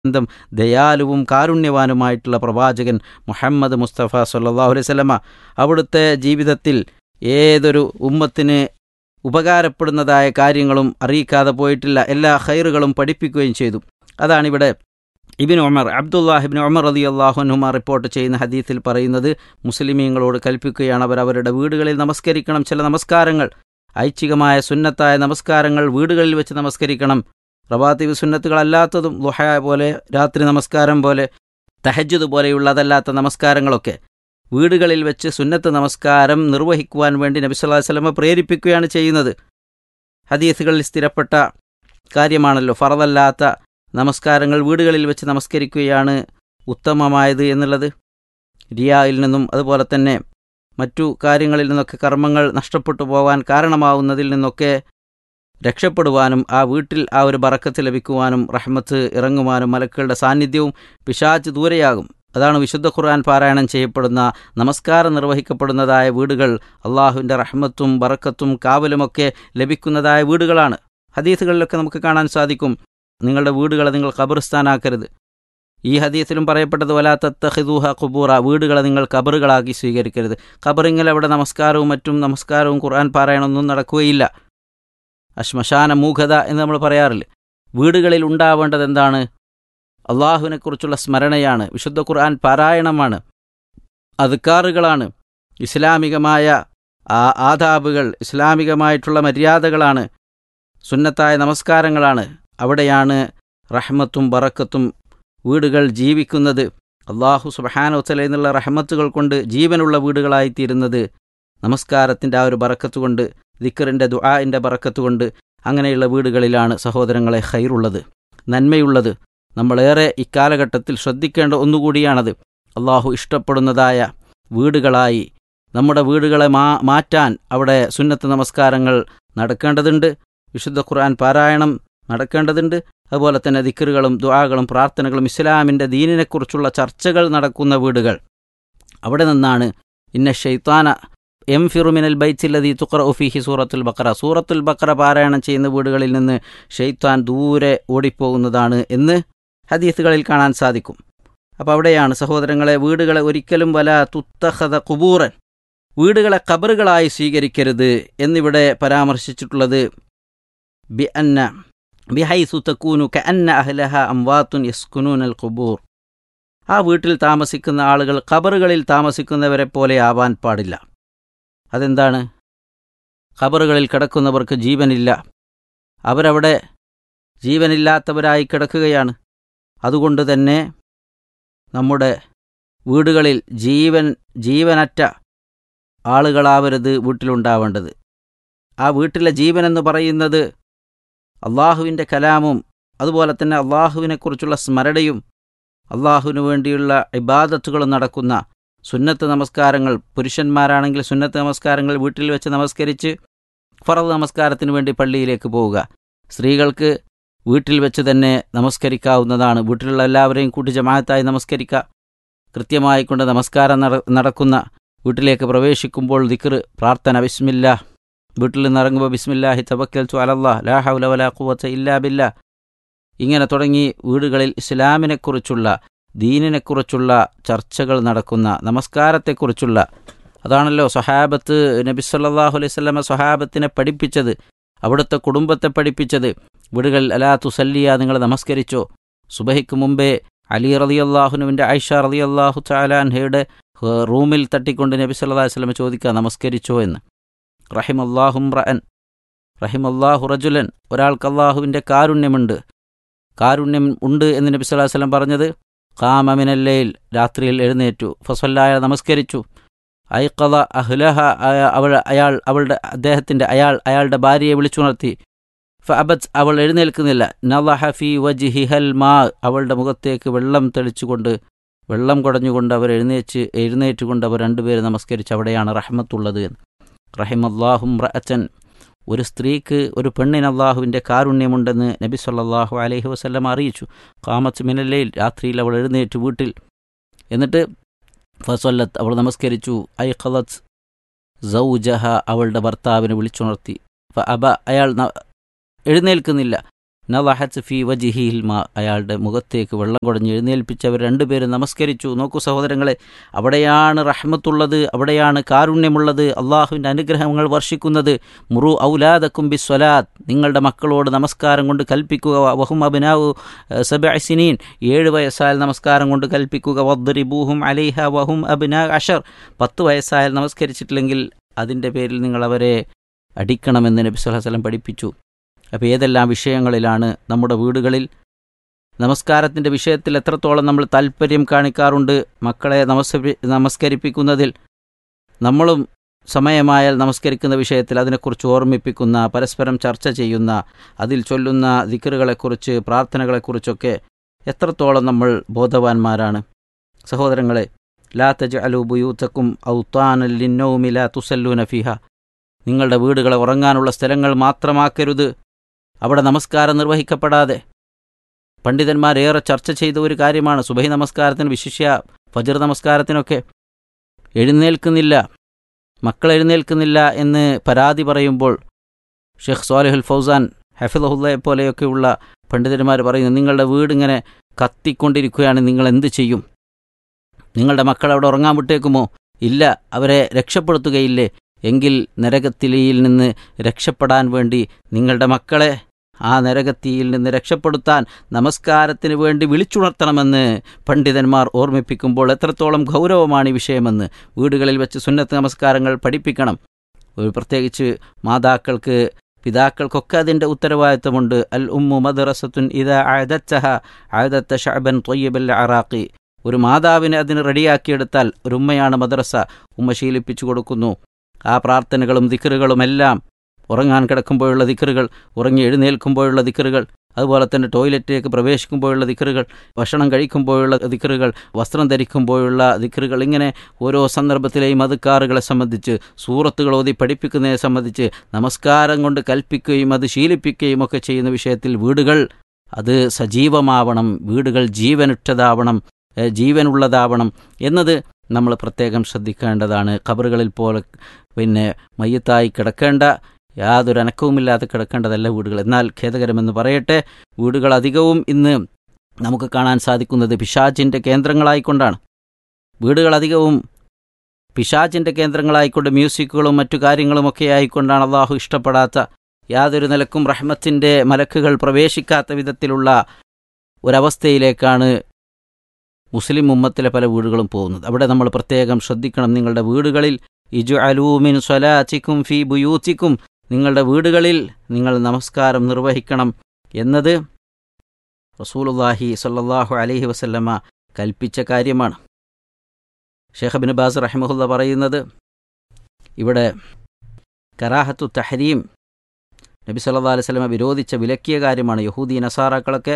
ബന്ധം ദയാലുവും കാരുണ്യവാനുമായിട്ടുള്ള പ്രവാചകൻ മുഹമ്മദ് മുസ്തഫ സല്ലാഹു അലൈഹി സ്വലമ അവിടുത്തെ ജീവിതത്തിൽ ഏതൊരു ഉമ്മത്തിന് ഉപകാരപ്പെടുന്നതായ കാര്യങ്ങളും അറിയിക്കാതെ പോയിട്ടില്ല എല്ലാ ഹൈറുകളും പഠിപ്പിക്കുകയും ചെയ്തു അതാണിവിടെ ഇബിൻ ഉമർ അബ്ദുല്ലാഹിബിൻ ഉമർ റതി അള്ളാഹുനുമ റിപ്പോർട്ട് ചെയ്യുന്ന ഹദീത്തിൽ പറയുന്നത് മുസ്ലിമീങ്ങളോട് കൽപ്പിക്കുകയാണ് അവർ അവരുടെ വീടുകളിൽ നമസ്കരിക്കണം ചില നമസ്കാരങ്ങൾ ഐച്ഛികമായ സുന്നത്തായ നമസ്കാരങ്ങൾ വീടുകളിൽ വെച്ച് നമസ്കരിക്കണം റവാത്തിവ് സുന്നത്തുകളല്ലാത്തതും ലുഹ പോലെ രാത്രി നമസ്കാരം പോലെ തഹജ്ജുദ് പോലെയുള്ളതല്ലാത്ത നമസ്കാരങ്ങളൊക്കെ വീടുകളിൽ വെച്ച് സുന്നത്ത് നമസ്കാരം നിർവഹിക്കുവാൻ വേണ്ടി നബി സല്ലല്ലാഹു അലൈഹി വസല്ലമ പ്രേരിപ്പിക്കുകയാണ് ചെയ്യുന്നത് ഹദീസുകളിൽ സ്ഥിരപ്പെട്ട കാര്യമാണല്ലോ ഫറദല്ലാത്ത നമസ്കാരങ്ങൾ വീടുകളിൽ വെച്ച് നമസ്കരിക്കുകയാണ് ഉത്തമമായത് എന്നുള്ളത് റിയായിൽ നിന്നും അതുപോലെ തന്നെ മറ്റു കാര്യങ്ങളിൽ നിന്നൊക്കെ കർമ്മങ്ങൾ നഷ്ടപ്പെട്ടു പോകാൻ കാരണമാവുന്നതിൽ നിന്നൊക്കെ രക്ഷപ്പെടുവാനും ആ വീട്ടിൽ ആ ഒരു ബറക്കത്ത് ലഭിക്കുവാനും റഹ്മത്ത് ഇറങ്ങുവാനും മലക്കുകളുടെ സാന്നിധ്യവും പിശാച്ച് ദൂരെയാകും അതാണ് വിശുദ്ധ ഖുർആൻ പാരായണം ചെയ്യപ്പെടുന്ന നമസ്കാരം നിർവഹിക്കപ്പെടുന്നതായ വീടുകൾ അള്ളാഹുവിൻ്റെ റഹ്മത്തും ബറക്കത്തും കാവലുമൊക്കെ ലഭിക്കുന്നതായ വീടുകളാണ് ഹദീസുകളിലൊക്കെ നമുക്ക് കാണാൻ സാധിക്കും നിങ്ങളുടെ വീടുകളെ നിങ്ങൾ ഖബർസ്ഥാനാക്കരുത് ഈ ഹദീസിലും പറയപ്പെട്ടത് വലാത്ത ഹിദൂഹ ഖുബൂറ വീടുകളെ നിങ്ങൾ ഖബറുകളാക്കി സ്വീകരിക്കരുത് ഖബറിങ്ങിൽ അവിടെ നമസ്കാരവും മറ്റും നമസ്കാരവും ഖുർആൻ പാരായണമൊന്നും നടക്കുകയില്ല അശ്മശാന മൂഖത എന്ന് നമ്മൾ പറയാറില്ല വീടുകളിൽ ഉണ്ടാവേണ്ടത് എന്താണ് അള്ളാഹുവിനെക്കുറിച്ചുള്ള സ്മരണയാണ് വിശുദ്ധ ഖുർആൻ പാരായണമാണ് അധികാറുകളാണ് ഇസ്ലാമികമായ ആ ആദാബുകൾ ഇസ്ലാമികമായിട്ടുള്ള മര്യാദകളാണ് സുന്നത്തായ നമസ്കാരങ്ങളാണ് അവിടെയാണ് റഹ്മത്തും ബറക്കത്തും വീടുകൾ ജീവിക്കുന്നത് അള്ളാഹു സുബഹാനോത്തല എന്നുള്ള റഹ്മത്തുകൾ കൊണ്ട് ജീവനുള്ള വീടുകളായിത്തീരുന്നത് നമസ്കാരത്തിൻ്റെ ആ ഒരു ബറക്കത്ത് കൊണ്ട് ദിക്കറിൻ്റെ ദുആൻ്റെ ബറക്കത്ത് കൊണ്ട് അങ്ങനെയുള്ള വീടുകളിലാണ് സഹോദരങ്ങളെ ഹൈറുള്ളത് നന്മയുള്ളത് നമ്മളേറെ ഇക്കാലഘട്ടത്തിൽ ശ്രദ്ധിക്കേണ്ട ഒന്നുകൂടിയാണത് അള്ളാഹു ഇഷ്ടപ്പെടുന്നതായ വീടുകളായി നമ്മുടെ വീടുകളെ മാ മാറ്റാൻ അവിടെ സുന്നത്ത് നമസ്കാരങ്ങൾ നടക്കേണ്ടതുണ്ട് വിശുദ്ധ ഖുർആൻ പാരായണം നടക്കേണ്ടതുണ്ട് അതുപോലെ തന്നെ ദിക്കറുകളും ദുആകളും പ്രാർത്ഥനകളും ഇസ്ലാമിൻ്റെ ദീനിനെക്കുറിച്ചുള്ള ചർച്ചകൾ നടക്കുന്ന വീടുകൾ അവിടെ നിന്നാണ് ഇന്ന ഷെയ്ത്താന എം ഫിറുമിനൽ ബൈത്തില്ലതി തുക്ര ഉഫിഹി സൂറത്തുൽ ബക്കറ സൂറത്തുൽ ബക്കറ പാരായണം ചെയ്യുന്ന വീടുകളിൽ നിന്ന് ഷെയ്ത്താൻ ദൂരെ ഓടിപ്പോകുന്നതാണ് എന്ന് ഹദീസുകളിൽ കാണാൻ സാധിക്കും അപ്പോൾ അവിടെയാണ് സഹോദരങ്ങളെ വീടുകളെ ഒരിക്കലും വല തുത്തഹത കുബൂറൻ വീടുകളെ കബറുകളായി സ്വീകരിക്കരുത് എന്നിവിടെ പരാമർശിച്ചിട്ടുള്ളത് ബി അന്ന ബിഹൈസു തക്കൂനു ക അന്ന അഹ്ലഹ അംവാത്തുൻ യസ്കുനൂൻ അൽ ഖുബൂർ ആ വീട്ടിൽ താമസിക്കുന്ന ആളുകൾ ഖബറുകളിൽ താമസിക്കുന്നവരെ പോലെ ആവാൻ പാടില്ല അതെന്താണ് ഖബറുകളിൽ കിടക്കുന്നവർക്ക് ജീവനില്ല അവരവിടെ ജീവനില്ലാത്തവരായി കിടക്കുകയാണ് അതുകൊണ്ട് തന്നെ നമ്മുടെ വീടുകളിൽ ജീവൻ ജീവനറ്റ ആളുകളാവരുത് വീട്ടിലുണ്ടാവേണ്ടത് ആ വീട്ടിലെ ജീവൻ എന്ന് പറയുന്നത് അള്ളാഹുവിൻ്റെ കലാമും അതുപോലെ തന്നെ അള്ളാഹുവിനെക്കുറിച്ചുള്ള സ്മരണയും അള്ളാഹുവിനു വേണ്ടിയുള്ള ഇബാദത്തുകളും നടക്കുന്ന സുന്നത്ത് നമസ്കാരങ്ങൾ പുരുഷന്മാരാണെങ്കിൽ സുന്നത്ത് നമസ്കാരങ്ങൾ വീട്ടിൽ വെച്ച് നമസ്കരിച്ച് ഫറദ് നമസ്കാരത്തിന് വേണ്ടി പള്ളിയിലേക്ക് പോവുക സ്ത്രീകൾക്ക് വീട്ടിൽ വെച്ച് തന്നെ നമസ്കരിക്കാവുന്നതാണ് വീട്ടിലുള്ള എല്ലാവരെയും കൂട്ടി ജമാഅത്തായി നമസ്കരിക്കുക കൃത്യമായി കൊണ്ട് നമസ്കാരം നടക്കുന്ന വീട്ടിലേക്ക് പ്രവേശിക്കുമ്പോൾ ദിക്ർ പ്രാർത്ഥന ബിസ്മില്ല വീട്ടിൽ നിന്ന് ഇറങ്ങുമ്പോൾ ബിസ്മില്ലാഹി തവക്കൽ തു അലല്ലാ ലാ ഹൗല വലാ ഖുവത്ത ഇല്ലാ ബില്ലാ ഇങ്ങനെ തുടങ്ങി വീടുകളിൽ ഇസ്ലാമിനെക്കുറിച്ചുള്ള ദീനിനെക്കുറിച്ചുള്ള ചർച്ചകൾ നടക്കുന്ന നമസ്കാരത്തെക്കുറിച്ചുള്ള അതാണല്ലോ സ്വഹാബത്ത് നബി സല്ലാഹു അലൈഹി സ്വലമ സ്വഹാബത്തിനെ പഠിപ്പിച്ചത് അവിടുത്തെ കുടുംബത്തെ പഠിപ്പിച്ചത് വീടുകളിൽ അലാ തുസല്ലിയ നിങ്ങൾ നമസ്കരിച്ചോ സുബഹിക്ക് മുമ്പേ അലി റതി അള്ളാഹുനുവിൻ്റെ ഐഷ റതി അള്ളാഹു ചാലാൻഹയുടെ റൂമിൽ തട്ടിക്കൊണ്ട് നബി സല്ലാ വസ്ലമ ചോദിക്കുക നമസ്കരിച്ചോ എന്ന് റഹിം അള്ളാഹും റഅൻ റഹിം അള്ളാഹു റജുലൻ ഒരാൾക്ക് അള്ളാഹുവിൻ്റെ കാരുണ്യമുണ്ട് കാരുണ്യം ഉണ്ട് എന്ന് നബി സല്ലാ വസ്ലം പറഞ്ഞത് കാമമിനല്ലയിൽ രാത്രിയിൽ എഴുന്നേറ്റു ഫസല്ലായ നമസ്കരിച്ചു ഐക്കത അഹ്ലഹ അവൾ അയാൾ അവളുടെ അദ്ദേഹത്തിൻ്റെ അയാൾ അയാളുടെ ഭാര്യയെ വിളിച്ചുണർത്തി ഫഅബത്ത് അവൾ എഴുന്നേൽക്കുന്നില്ല നലഹ ഫി വജിഹിഹൽ മാ അവളുടെ മുഖത്തേക്ക് വെള്ളം തെളിച്ചുകൊണ്ട് വെള്ളം കുടഞ്ഞുകൊണ്ട് അവർ എഴുന്നേച്ച് എഴുന്നേറ്റുകൊണ്ട് അവർ രണ്ടുപേര് നമസ്കരിച്ച് അവിടെയാണ് റഹ്മത്തുള്ളത് എന്ന് റഹിമല്ലാഹും റഅച്ചൻ ഒരു സ്ത്രീക്ക് ഒരു പെണ്ണിന് അള്ളാഹുവിൻ്റെ കാരുണ്യമുണ്ടെന്ന് നബി സല്ലാഹു അലൈഹി വസ്ലം അറിയിച്ചു കാമത്ത് മിനല്ലയിൽ രാത്രിയിൽ അവൾ എഴുന്നേറ്റ് വീട്ടിൽ എന്നിട്ട് ഫസല്ലത്ത് അവൾ നമസ്കരിച്ചു ഐ ഖലത്ത് സൗജഹ അവളുടെ ഭർത്താവിനെ വിളിച്ചുണർത്തി അബ അയാൾ എഴുന്നേൽക്കുന്നില്ല നലഹത്ത് ഫി വജിഹിൽ മാ അയാളുടെ മുഖത്തേക്ക് വെള്ളം കുടഞ്ഞ് എഴുന്നേൽപ്പിച്ച് അവർ രണ്ടുപേരും നമസ്കരിച്ചു നോക്കൂ സഹോദരങ്ങളെ അവിടെയാണ് റഹ്മത്തുള്ളത് അവിടെയാണ് കാരുണ്യമുള്ളത് അള്ളാഹുവിൻ്റെ അനുഗ്രഹങ്ങൾ വർഷിക്കുന്നത് മുറു ഔലാദക്കും ബി സ്വലാത്ത് നിങ്ങളുടെ മക്കളോട് നമസ്കാരം കൊണ്ട് കൽപ്പിക്കുക വഹും അബിനാവു സബഅസിനീൻ ഏഴ് വയസ്സായാൽ നമസ്കാരം കൊണ്ട് കൽപ്പിക്കുക വദ്രിബൂഹും അലൈഹ വഹും അബിന അഷർ പത്ത് വയസ്സായാൽ നമസ്കരിച്ചിട്ടില്ലെങ്കിൽ അതിൻ്റെ പേരിൽ നിങ്ങൾ അവരെ അടിക്കണമെന്ന് നബി സ്വല്ലല്ലാഹു അലൈഹി വസല്ലം പഠിപ്പിച്ചു അപ്പോൾ ഏതെല്ലാം വിഷയങ്ങളിലാണ് നമ്മുടെ വീടുകളിൽ നമസ്കാരത്തിൻ്റെ വിഷയത്തിൽ എത്രത്തോളം നമ്മൾ താല്പര്യം കാണിക്കാറുണ്ട് മക്കളെ നമസ്കരി നമസ്കരിപ്പിക്കുന്നതിൽ നമ്മളും സമയമായാൽ നമസ്കരിക്കുന്ന വിഷയത്തിൽ അതിനെക്കുറിച്ച് ഓർമ്മിപ്പിക്കുന്ന പരസ്പരം ചർച്ച ചെയ്യുന്ന അതിൽ ചൊല്ലുന്ന ദിക്കറുകളെക്കുറിച്ച് പ്രാർത്ഥനകളെക്കുറിച്ചൊക്കെ എത്രത്തോളം നമ്മൾ ബോധവാന്മാരാണ് സഹോദരങ്ങളെ ലാ തജ് അലു ബുയൂത്തക്കും ഔത്താനല്ലിന്നൗമില തുസല്ലൂന ഫിഹ നിങ്ങളുടെ വീടുകളെ ഉറങ്ങാനുള്ള സ്ഥലങ്ങൾ മാത്രമാക്കരുത് അവിടെ നമസ്കാരം നിർവഹിക്കപ്പെടാതെ പണ്ഡിതന്മാരേറെ ചർച്ച ചെയ്ത ഒരു കാര്യമാണ് സുബഹി നമസ്കാരത്തിന് വിശിഷ്യ ഫജർ നമസ്കാരത്തിനൊക്കെ എഴുന്നേൽക്കുന്നില്ല മക്കൾ എഴുന്നേൽക്കുന്നില്ല എന്ന് പരാതി പറയുമ്പോൾ ഷെയ്ഖ് സ്വാലിഹുൽ ഫൗസാൻ ഹഫിദുല്ലയെ പോലെയൊക്കെയുള്ള പണ്ഡിതന്മാർ പറയുന്നു നിങ്ങളുടെ വീടിങ്ങനെ കത്തിക്കൊണ്ടിരിക്കുകയാണ് നിങ്ങൾ എന്ത് ചെയ്യും നിങ്ങളുടെ മക്കൾ അവിടെ ഉറങ്ങാൻ വിട്ടേക്കുമോ ഇല്ല അവരെ രക്ഷപ്പെടുത്തുകയില്ലേ എങ്കിൽ നരകത്തിലിയിൽ നിന്ന് രക്ഷപ്പെടാൻ വേണ്ടി നിങ്ങളുടെ മക്കളെ ആ നരകത്തിയിൽ നിന്ന് രക്ഷപ്പെടുത്താൻ നമസ്കാരത്തിന് വേണ്ടി വിളിച്ചുണർത്തണമെന്ന് പണ്ഡിതന്മാർ ഓർമ്മിപ്പിക്കുമ്പോൾ എത്രത്തോളം ഗൗരവമാണ് ഈ വിഷയമെന്ന് വീടുകളിൽ വെച്ച് സുന്നത്ത് നമസ്കാരങ്ങൾ പഠിപ്പിക്കണം ഒരു പ്രത്യേകിച്ച് മാതാക്കൾക്ക് പിതാക്കൾക്കൊക്കെ അതിൻ്റെ ഉത്തരവാദിത്തമുണ്ട് അൽ ഉമ്മു മദ്റസത്തുൻ ഇത ആയതച്ചഹ ആയതത്ത ഷഅബൻ തൊയ്യബൽ അറാഖി ഒരു മാതാവിനെ അതിന് റെഡിയാക്കിയെടുത്താൽ ഒരു ഉമ്മയാണ് മദ്രസ ഉമ്മ ശീലിപ്പിച്ചു കൊടുക്കുന്നു ആ പ്രാർത്ഥനകളും ദിക്കറുകളുമെല്ലാം ഉറങ്ങാൻ കിടക്കുമ്പോഴുള്ള ദിക്കറുകൾ ഉറങ്ങി എഴുന്നേൽക്കുമ്പോഴുള്ള ദിക്കറുകൾ അതുപോലെ തന്നെ ടോയ്ലറ്റിലേക്ക് പ്രവേശിക്കുമ്പോഴുള്ള ദിക്കറുകൾ ഭക്ഷണം കഴിക്കുമ്പോഴുള്ള ദിക്കറുകൾ വസ്ത്രം ധരിക്കുമ്പോഴുള്ള ദിക്കറുകൾ ഇങ്ങനെ ഓരോ സന്ദർഭത്തിലെയും അതുക്കാറുകളെ സംബന്ധിച്ച് സൂറത്തുകൾ ഓതി പഠിപ്പിക്കുന്നതിനെ സംബന്ധിച്ച് നമസ്കാരം കൊണ്ട് കൽപ്പിക്കുകയും അത് ശീലിപ്പിക്കുകയും ഒക്കെ ചെയ്യുന്ന വിഷയത്തിൽ വീടുകൾ അത് സജീവമാവണം വീടുകൾ ജീവനുറ്റതാവണം ജീവനുള്ളതാവണം എന്നത് നമ്മൾ പ്രത്യേകം ശ്രദ്ധിക്കേണ്ടതാണ് ഖബറുകളിൽ പോലെ പിന്നെ മയ്യത്തായി കിടക്കേണ്ട യാതൊരു അനക്കവുമില്ലാതെ കിടക്കേണ്ടതല്ല വീടുകൾ എന്നാൽ ഖേദകരമെന്ന് പറയട്ടെ വീടുകൾ അധികവും ഇന്ന് നമുക്ക് കാണാൻ സാധിക്കുന്നത് പിശാചിൻ്റെ കേന്ദ്രങ്ങളായിക്കൊണ്ടാണ് വീടുകൾ അധികവും പിശാചിൻ്റെ കേന്ദ്രങ്ങളായിക്കൊണ്ട് മ്യൂസിക്കുകളും മറ്റു കാര്യങ്ങളുമൊക്കെ ആയിക്കൊണ്ടാണ് അള്ളാഹു ഇഷ്ടപ്പെടാത്ത യാതൊരു നിലക്കും റഹ്മത്തിൻ്റെ മലക്കുകൾ പ്രവേശിക്കാത്ത വിധത്തിലുള്ള ഒരവസ്ഥയിലേക്കാണ് മുസ്ലിം ഉമ്മത്തിലെ പല വീടുകളും പോകുന്നത് അവിടെ നമ്മൾ പ്രത്യേകം ശ്രദ്ധിക്കണം നിങ്ങളുടെ വീടുകളിൽ ഇജു അലൂമിൻ സ്വലാച്ചിക്കും ഫി ബുയൂത്തിക്കും നിങ്ങളുടെ വീടുകളിൽ നിങ്ങൾ നമസ്കാരം നിർവഹിക്കണം എന്നത് റസൂലുല്ലാഹി സല്ലാഹു അലൈഹി വസല്ലമ കൽപ്പിച്ച കാര്യമാണ് ഷേഖ് ബിൻ ബാസ് റഹിമഹുല്ല പറയുന്നത് ഇവിടെ കറാഹത്തു തഹരീം നബി സല്ലാ അലൈഹി സ്വലമ വിരോധിച്ച വിലക്കിയ കാര്യമാണ് യഹൂദി നസാറാക്കളൊക്കെ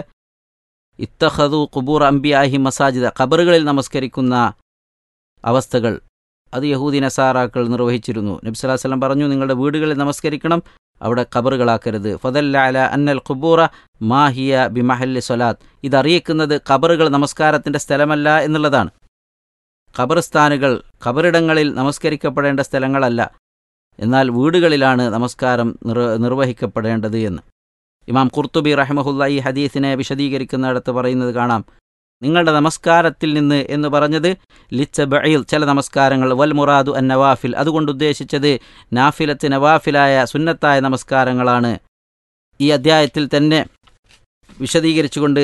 ഇത്തഹദു കുബൂർ അംബിയാഹി മസാജിദ ഖബറുകളിൽ നമസ്കരിക്കുന്ന അവസ്ഥകൾ അത് യഹൂദി നസാറാക്കൾ നിർവഹിച്ചിരുന്നു നബി സല്ലാ വല്ലം പറഞ്ഞു നിങ്ങളുടെ വീടുകളിൽ നമസ്കരിക്കണം അവിടെ ഖബറുകളാക്കരുത് ഫതല്ല അല അന്നൽ ഖുബൂറ മാഹിയ ബിമഹല്ലി സ്വലാത്ത് ഇതറിയിക്കുന്നത് ഖബറുകൾ നമസ്കാരത്തിൻ്റെ സ്ഥലമല്ല എന്നുള്ളതാണ് ഖബർസ്ഥാനുകൾ ഖബറിടങ്ങളിൽ നമസ്കരിക്കപ്പെടേണ്ട സ്ഥലങ്ങളല്ല എന്നാൽ വീടുകളിലാണ് നമസ്കാരം നിർ നിർവഹിക്കപ്പെടേണ്ടത് എന്ന് ഇമാം കുർത്തുബി റഹ്മഹുല്ല ഈ ഹദീസിനെ വിശദീകരിക്കുന്നിടത്ത് പറയുന്നത് കാണാം നിങ്ങളുടെ നമസ്കാരത്തിൽ നിന്ന് എന്ന് പറഞ്ഞത് ലിച്ച ബയിൽ ചില നമസ്കാരങ്ങൾ വൽ മുറാദു അൻ നവാഫിൽ അതുകൊണ്ട് ഉദ്ദേശിച്ചത് നാഫിലത്ത് നവാഫിലായ സുന്നത്തായ നമസ്കാരങ്ങളാണ് ഈ അധ്യായത്തിൽ തന്നെ വിശദീകരിച്ചുകൊണ്ട്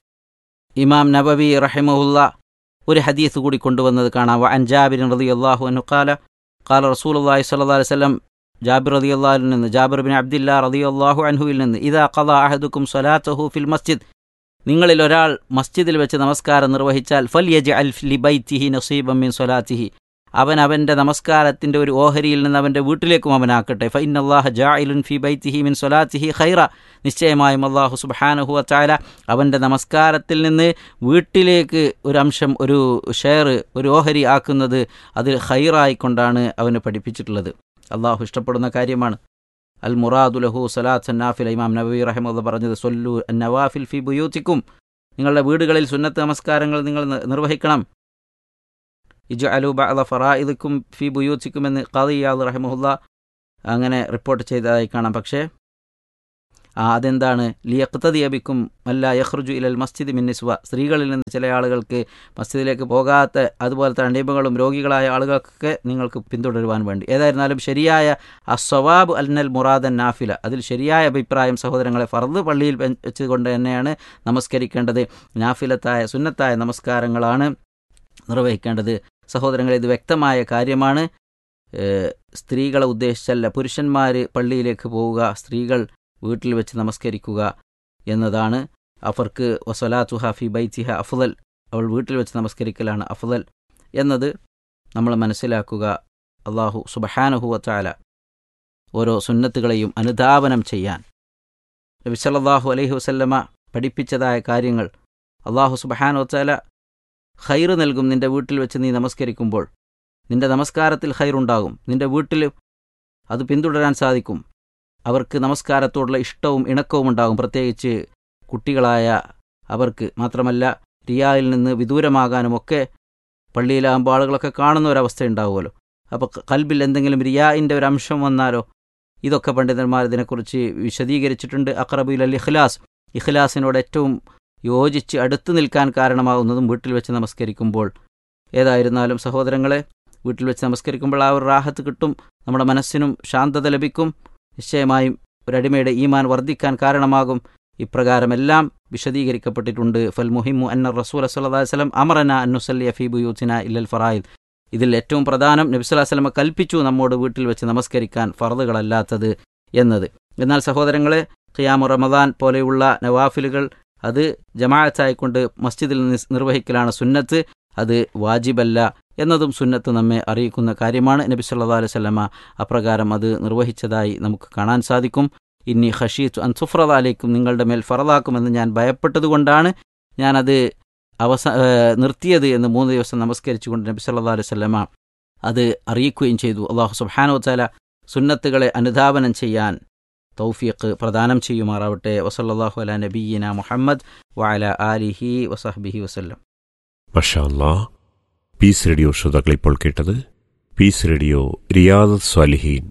ഇമാം നബവി റഹിമഹുല്ല ഒരു ഹദീസ് കൂടി കൊണ്ടുവന്നത് കാണാം വ അൻജാബിൻ റതി അള്ളാഹു അനു കാല കാല റസൂൽ അള്ളാഹി സ്വല്ലാ വല്ലം ജാബിർ റതി അള്ളാഹിൽ നിന്ന് ജാബിർ ബിൻ അബ്ദില്ല റതി അള്ളാഹു അൻഹുവിൽ നിന്ന് ഇതാ കഥ അഹദുക്കും സലാത്തഹു ഫിൽ മസ്ജിദ് നിങ്ങളിൽ ഒരാൾ മസ്ജിദിൽ വെച്ച് നമസ്കാരം നിർവഹിച്ചാൽ ഫൽ യജ് അൽ ലിബൈത്തിഹി നസീബം മിൻ സ്വലാത്തിഹി അവൻ അവൻ്റെ നമസ്കാരത്തിൻ്റെ ഒരു ഓഹരിയിൽ നിന്ന് അവൻ്റെ വീട്ടിലേക്കും അവനാക്കട്ടെ ഫൈൻ അള്ളാഹ് ജാഇലുൻ ഫി ബൈത്തിഹി മിൻ സ്വലാത്തിഹി ഖൈറ നിശ്ചയമായും അള്ളാഹു സുബാനഹു വച്ചാല അവൻ്റെ നമസ്കാരത്തിൽ നിന്ന് വീട്ടിലേക്ക് ഒരു അംശം ഒരു ഷെയർ ഒരു ഓഹരി ആക്കുന്നത് അത് ഖൈറായിക്കൊണ്ടാണ് അവന് പഠിപ്പിച്ചിട്ടുള്ളത് അള്ളാഹു ഇഷ്ടപ്പെടുന്ന കാര്യമാണ് അൽ മുറാദു ലഹു സലാത്ത് നാഫിൽ ഇമാം നബി റഹമുല്ല പറഞ്ഞത് സൊല്ലു നവാഫിൽ ഫി ബുയൂത്തിക്കും നിങ്ങളുടെ വീടുകളിൽ സുന്നത്ത് നമസ്കാരങ്ങൾ നിങ്ങൾ നിർവഹിക്കണം ഇജു അലു ബഅദ ഫറായിദിക്കും ഫി ബുയൂത്തിക്കും എന്ന് ഖാദിയാദ് റഹമുല്ല അങ്ങനെ റിപ്പോർട്ട് ചെയ്തതായി കാണാം പക്ഷേ ആ, അതെന്താണ് ലിയക്തദിയബിക്കും അല്ല യഹ്റുജു ഇലൽ മസ്ജിദ് മിന്നിസ്വ സ്ത്രീകളിൽ നിന്ന് ചില ആളുകൾക്ക് മസ്ജിദിലേക്ക് പോകാത്ത അതുപോലത്തെ അണ്ടിമകളും രോഗികളായ ആളുകൾക്കൊക്കെ നിങ്ങൾക്ക് പിന്തുടരുവാൻ വേണ്ടി ഏതായിരുന്നാലും ശരിയായ അസ്വവാബ് അൽനൽ മുറാദൻ നാഫില അതിൽ ശരിയായ അഭിപ്രായം സഹോദരങ്ങളെ ഫർദ് പള്ളിയിൽ വെ- വെച്ചുകൊണ്ട് തന്നെയാണ് നമസ്കരിക്കേണ്ടത് നാഫിലത്തായ സുന്നത്തായ നമസ്കാരങ്ങളാണ് നിർവഹിക്കേണ്ടത് സഹോദരങ്ങളെ ഇത് വ്യക്തമായ കാര്യമാണ് ഏഹ് സ്ത്രീകളെ ഉദ്ദേശിച്ചല്ല പുരുഷന്മാർ പള്ളിയിലേക്ക് പോവുക സ്ത്രീകൾ വീട്ടിൽ വെച്ച് നമസ്കരിക്കുക എന്നതാണ് അവർക്ക് വസലാത്തു ഹാഫി ബൈത്തിഹ അഫ്ദൽ അവൾ വീട്ടിൽ വെച്ച് നമസ്കരിക്കലാണ് അഫ്ദൽ എന്നത് നമ്മൾ മനസ്സിലാക്കുക അള്ളാഹു സുബഹാനുഹുവത്താല ഓരോ സുന്നത്തുകളെയും അനുധാവനം ചെയ്യാൻ നബി സല്ലല്ലാഹു അലൈഹി വസല്ലമ പഠിപ്പിച്ചതായ കാര്യങ്ങൾ അള്ളാഹു സുബഹാനുവത്താല ഖൈറ് നൽകും നിന്റെ വീട്ടിൽ വെച്ച് നീ നമസ്കരിക്കുമ്പോൾ നിന്റെ നമസ്കാരത്തിൽ ഖൈറുണ്ടാകും നിന്റെ വീട്ടിൽ അത് പിന്തുടരാൻ സാധിക്കും അവർക്ക് നമസ്കാരത്തോടുള്ള ഇഷ്ടവും ഇണക്കവും ഉണ്ടാകും പ്രത്യേകിച്ച് കുട്ടികളായ അവർക്ക് മാത്രമല്ല റിയായിൽ നിന്ന് വിദൂരമാകാനുമൊക്കെ പള്ളിയിലാകുമ്പോൾ ആളുകളൊക്കെ കാണുന്ന ഒരവസ്ഥ ഉണ്ടാവുമല്ലോ അപ്പോൾ കൽബിൽ എന്തെങ്കിലും റിയായിൻ്റെ ഒരു അംശം വന്നാലോ ഇതൊക്കെ പണ്ഡിതന്മാർ ഇതിനെക്കുറിച്ച് വിശദീകരിച്ചിട്ടുണ്ട് അക്രബുൽ അൽ ഇഖ്ലാസ് ഇഖ്ലാസിനോട് ഏറ്റവും യോജിച്ച് അടുത്ത് നിൽക്കാൻ കാരണമാകുന്നതും വീട്ടിൽ വെച്ച് നമസ്കരിക്കുമ്പോൾ ഏതായിരുന്നാലും സഹോദരങ്ങളെ വീട്ടിൽ വെച്ച് നമസ്കരിക്കുമ്പോൾ ആ ഒരു റാഹത്ത് കിട്ടും നമ്മുടെ മനസ്സിനും ശാന്തത ലഭിക്കും നിശ്ചയമായും ഒരടിമയുടെ ഈമാൻ വർദ്ധിക്കാൻ കാരണമാകും ഇപ്രകാരമെല്ലാം വിശദീകരിക്കപ്പെട്ടിട്ടുണ്ട് ഫൽ മുഹിമു അന്ന റസൂൽ സല്ലല്ലാഹു അലൈഹി വസല്ലം അമറന അന്നുസല്ലി അഫീ ബുയൂത്തിന ഇല്ലൽ ഫറായിദ് ഇതിൽ ഏറ്റവും പ്രധാനം നബി സല്ലല്ലാഹു അലൈഹി വസല്ലം കൽപ്പിച്ചു നമ്മോട് വീട്ടിൽ വെച്ച് നമസ്കരിക്കാൻ ഫർദുകളല്ലാത്തത് എന്നത് എന്നാൽ സഹോദരങ്ങളെ ഖിയാമു റമദാൻ പോലെയുള്ള നവാഫിലുകൾ അത് ജമാഅത്തായിക്കൊണ്ട് മസ്ജിദിൽ നിസ് നിർവഹിക്കലാണ് സുന്നത്ത് അത് വാജിബല്ല എന്നതും സുന്നത്ത് നമ്മെ അറിയിക്കുന്ന കാര്യമാണ് നബി സല്ലല്ലാഹു അലൈഹി വസല്ലമ അപ്രകാരം അത് നിർവഹിച്ചതായി നമുക്ക് കാണാൻ സാധിക്കും ഇന്നി ഖഷീത്തു അൻ സുഫ്രദ അലൈക്കും നിങ്ങളുടെ മേൽ ഫറദാക്കുമെന്ന് ഞാൻ ഭയപ്പെട്ടതുകൊണ്ടാണ് ഞാനത് അവസ ഏഹ് നിർത്തിയത് എന്ന് മൂന്ന് ദിവസം നമസ്കരിച്ചുകൊണ്ട് നബി സല്ലല്ലാഹു അലൈഹി വസല്ലമ അത് അറിയിക്കുകയും ചെയ്തു അള്ളാഹു സുബ്ഹാനഹു വതആല സുന്നത്തുകളെ അനുധാവനം ചെയ്യാൻ തൗഫീഖ് പ്രദാനം ചെയ്യുമാറാവട്ടെ വസല്ലല്ലാഹു അലാ നബിയ്യിന മുഹമ്മദ് വഅല ആലിഹി വസഹ്ബിഹി വസല്ലം മഷാ അല്ലാ പീസ് റേഡിയോ ശ്രോതാക്കൾ ഇപ്പോൾ കേട്ടത് പീസ് റേഡിയോ റിയാദ് സ്വാലിഹീൻ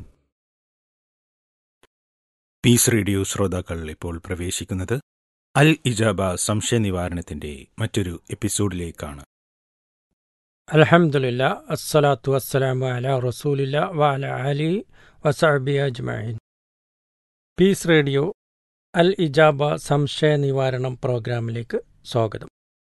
പീസ് റേഡിയോ ശ്രോതാക്കൾ ഇപ്പോൾ പ്രവേശിക്കുന്നത് അൽ ഇജാബ സംശയ നിവാരണത്തിന്റെ മറ്റൊരു എപ്പിസോഡിലേക്കാണ് അൽഹംദുലില്ല അസ്സലാത്തു വസ്സലാമു അല റസൂലില്ല വഅല അലി വസഅബി അജ്മഈൻ പീസ് റേഡിയോ അൽ ഇജാബ സംശയ നിവാരണം പ്രോഗ്രാമിലേക്ക് സ്വാഗതം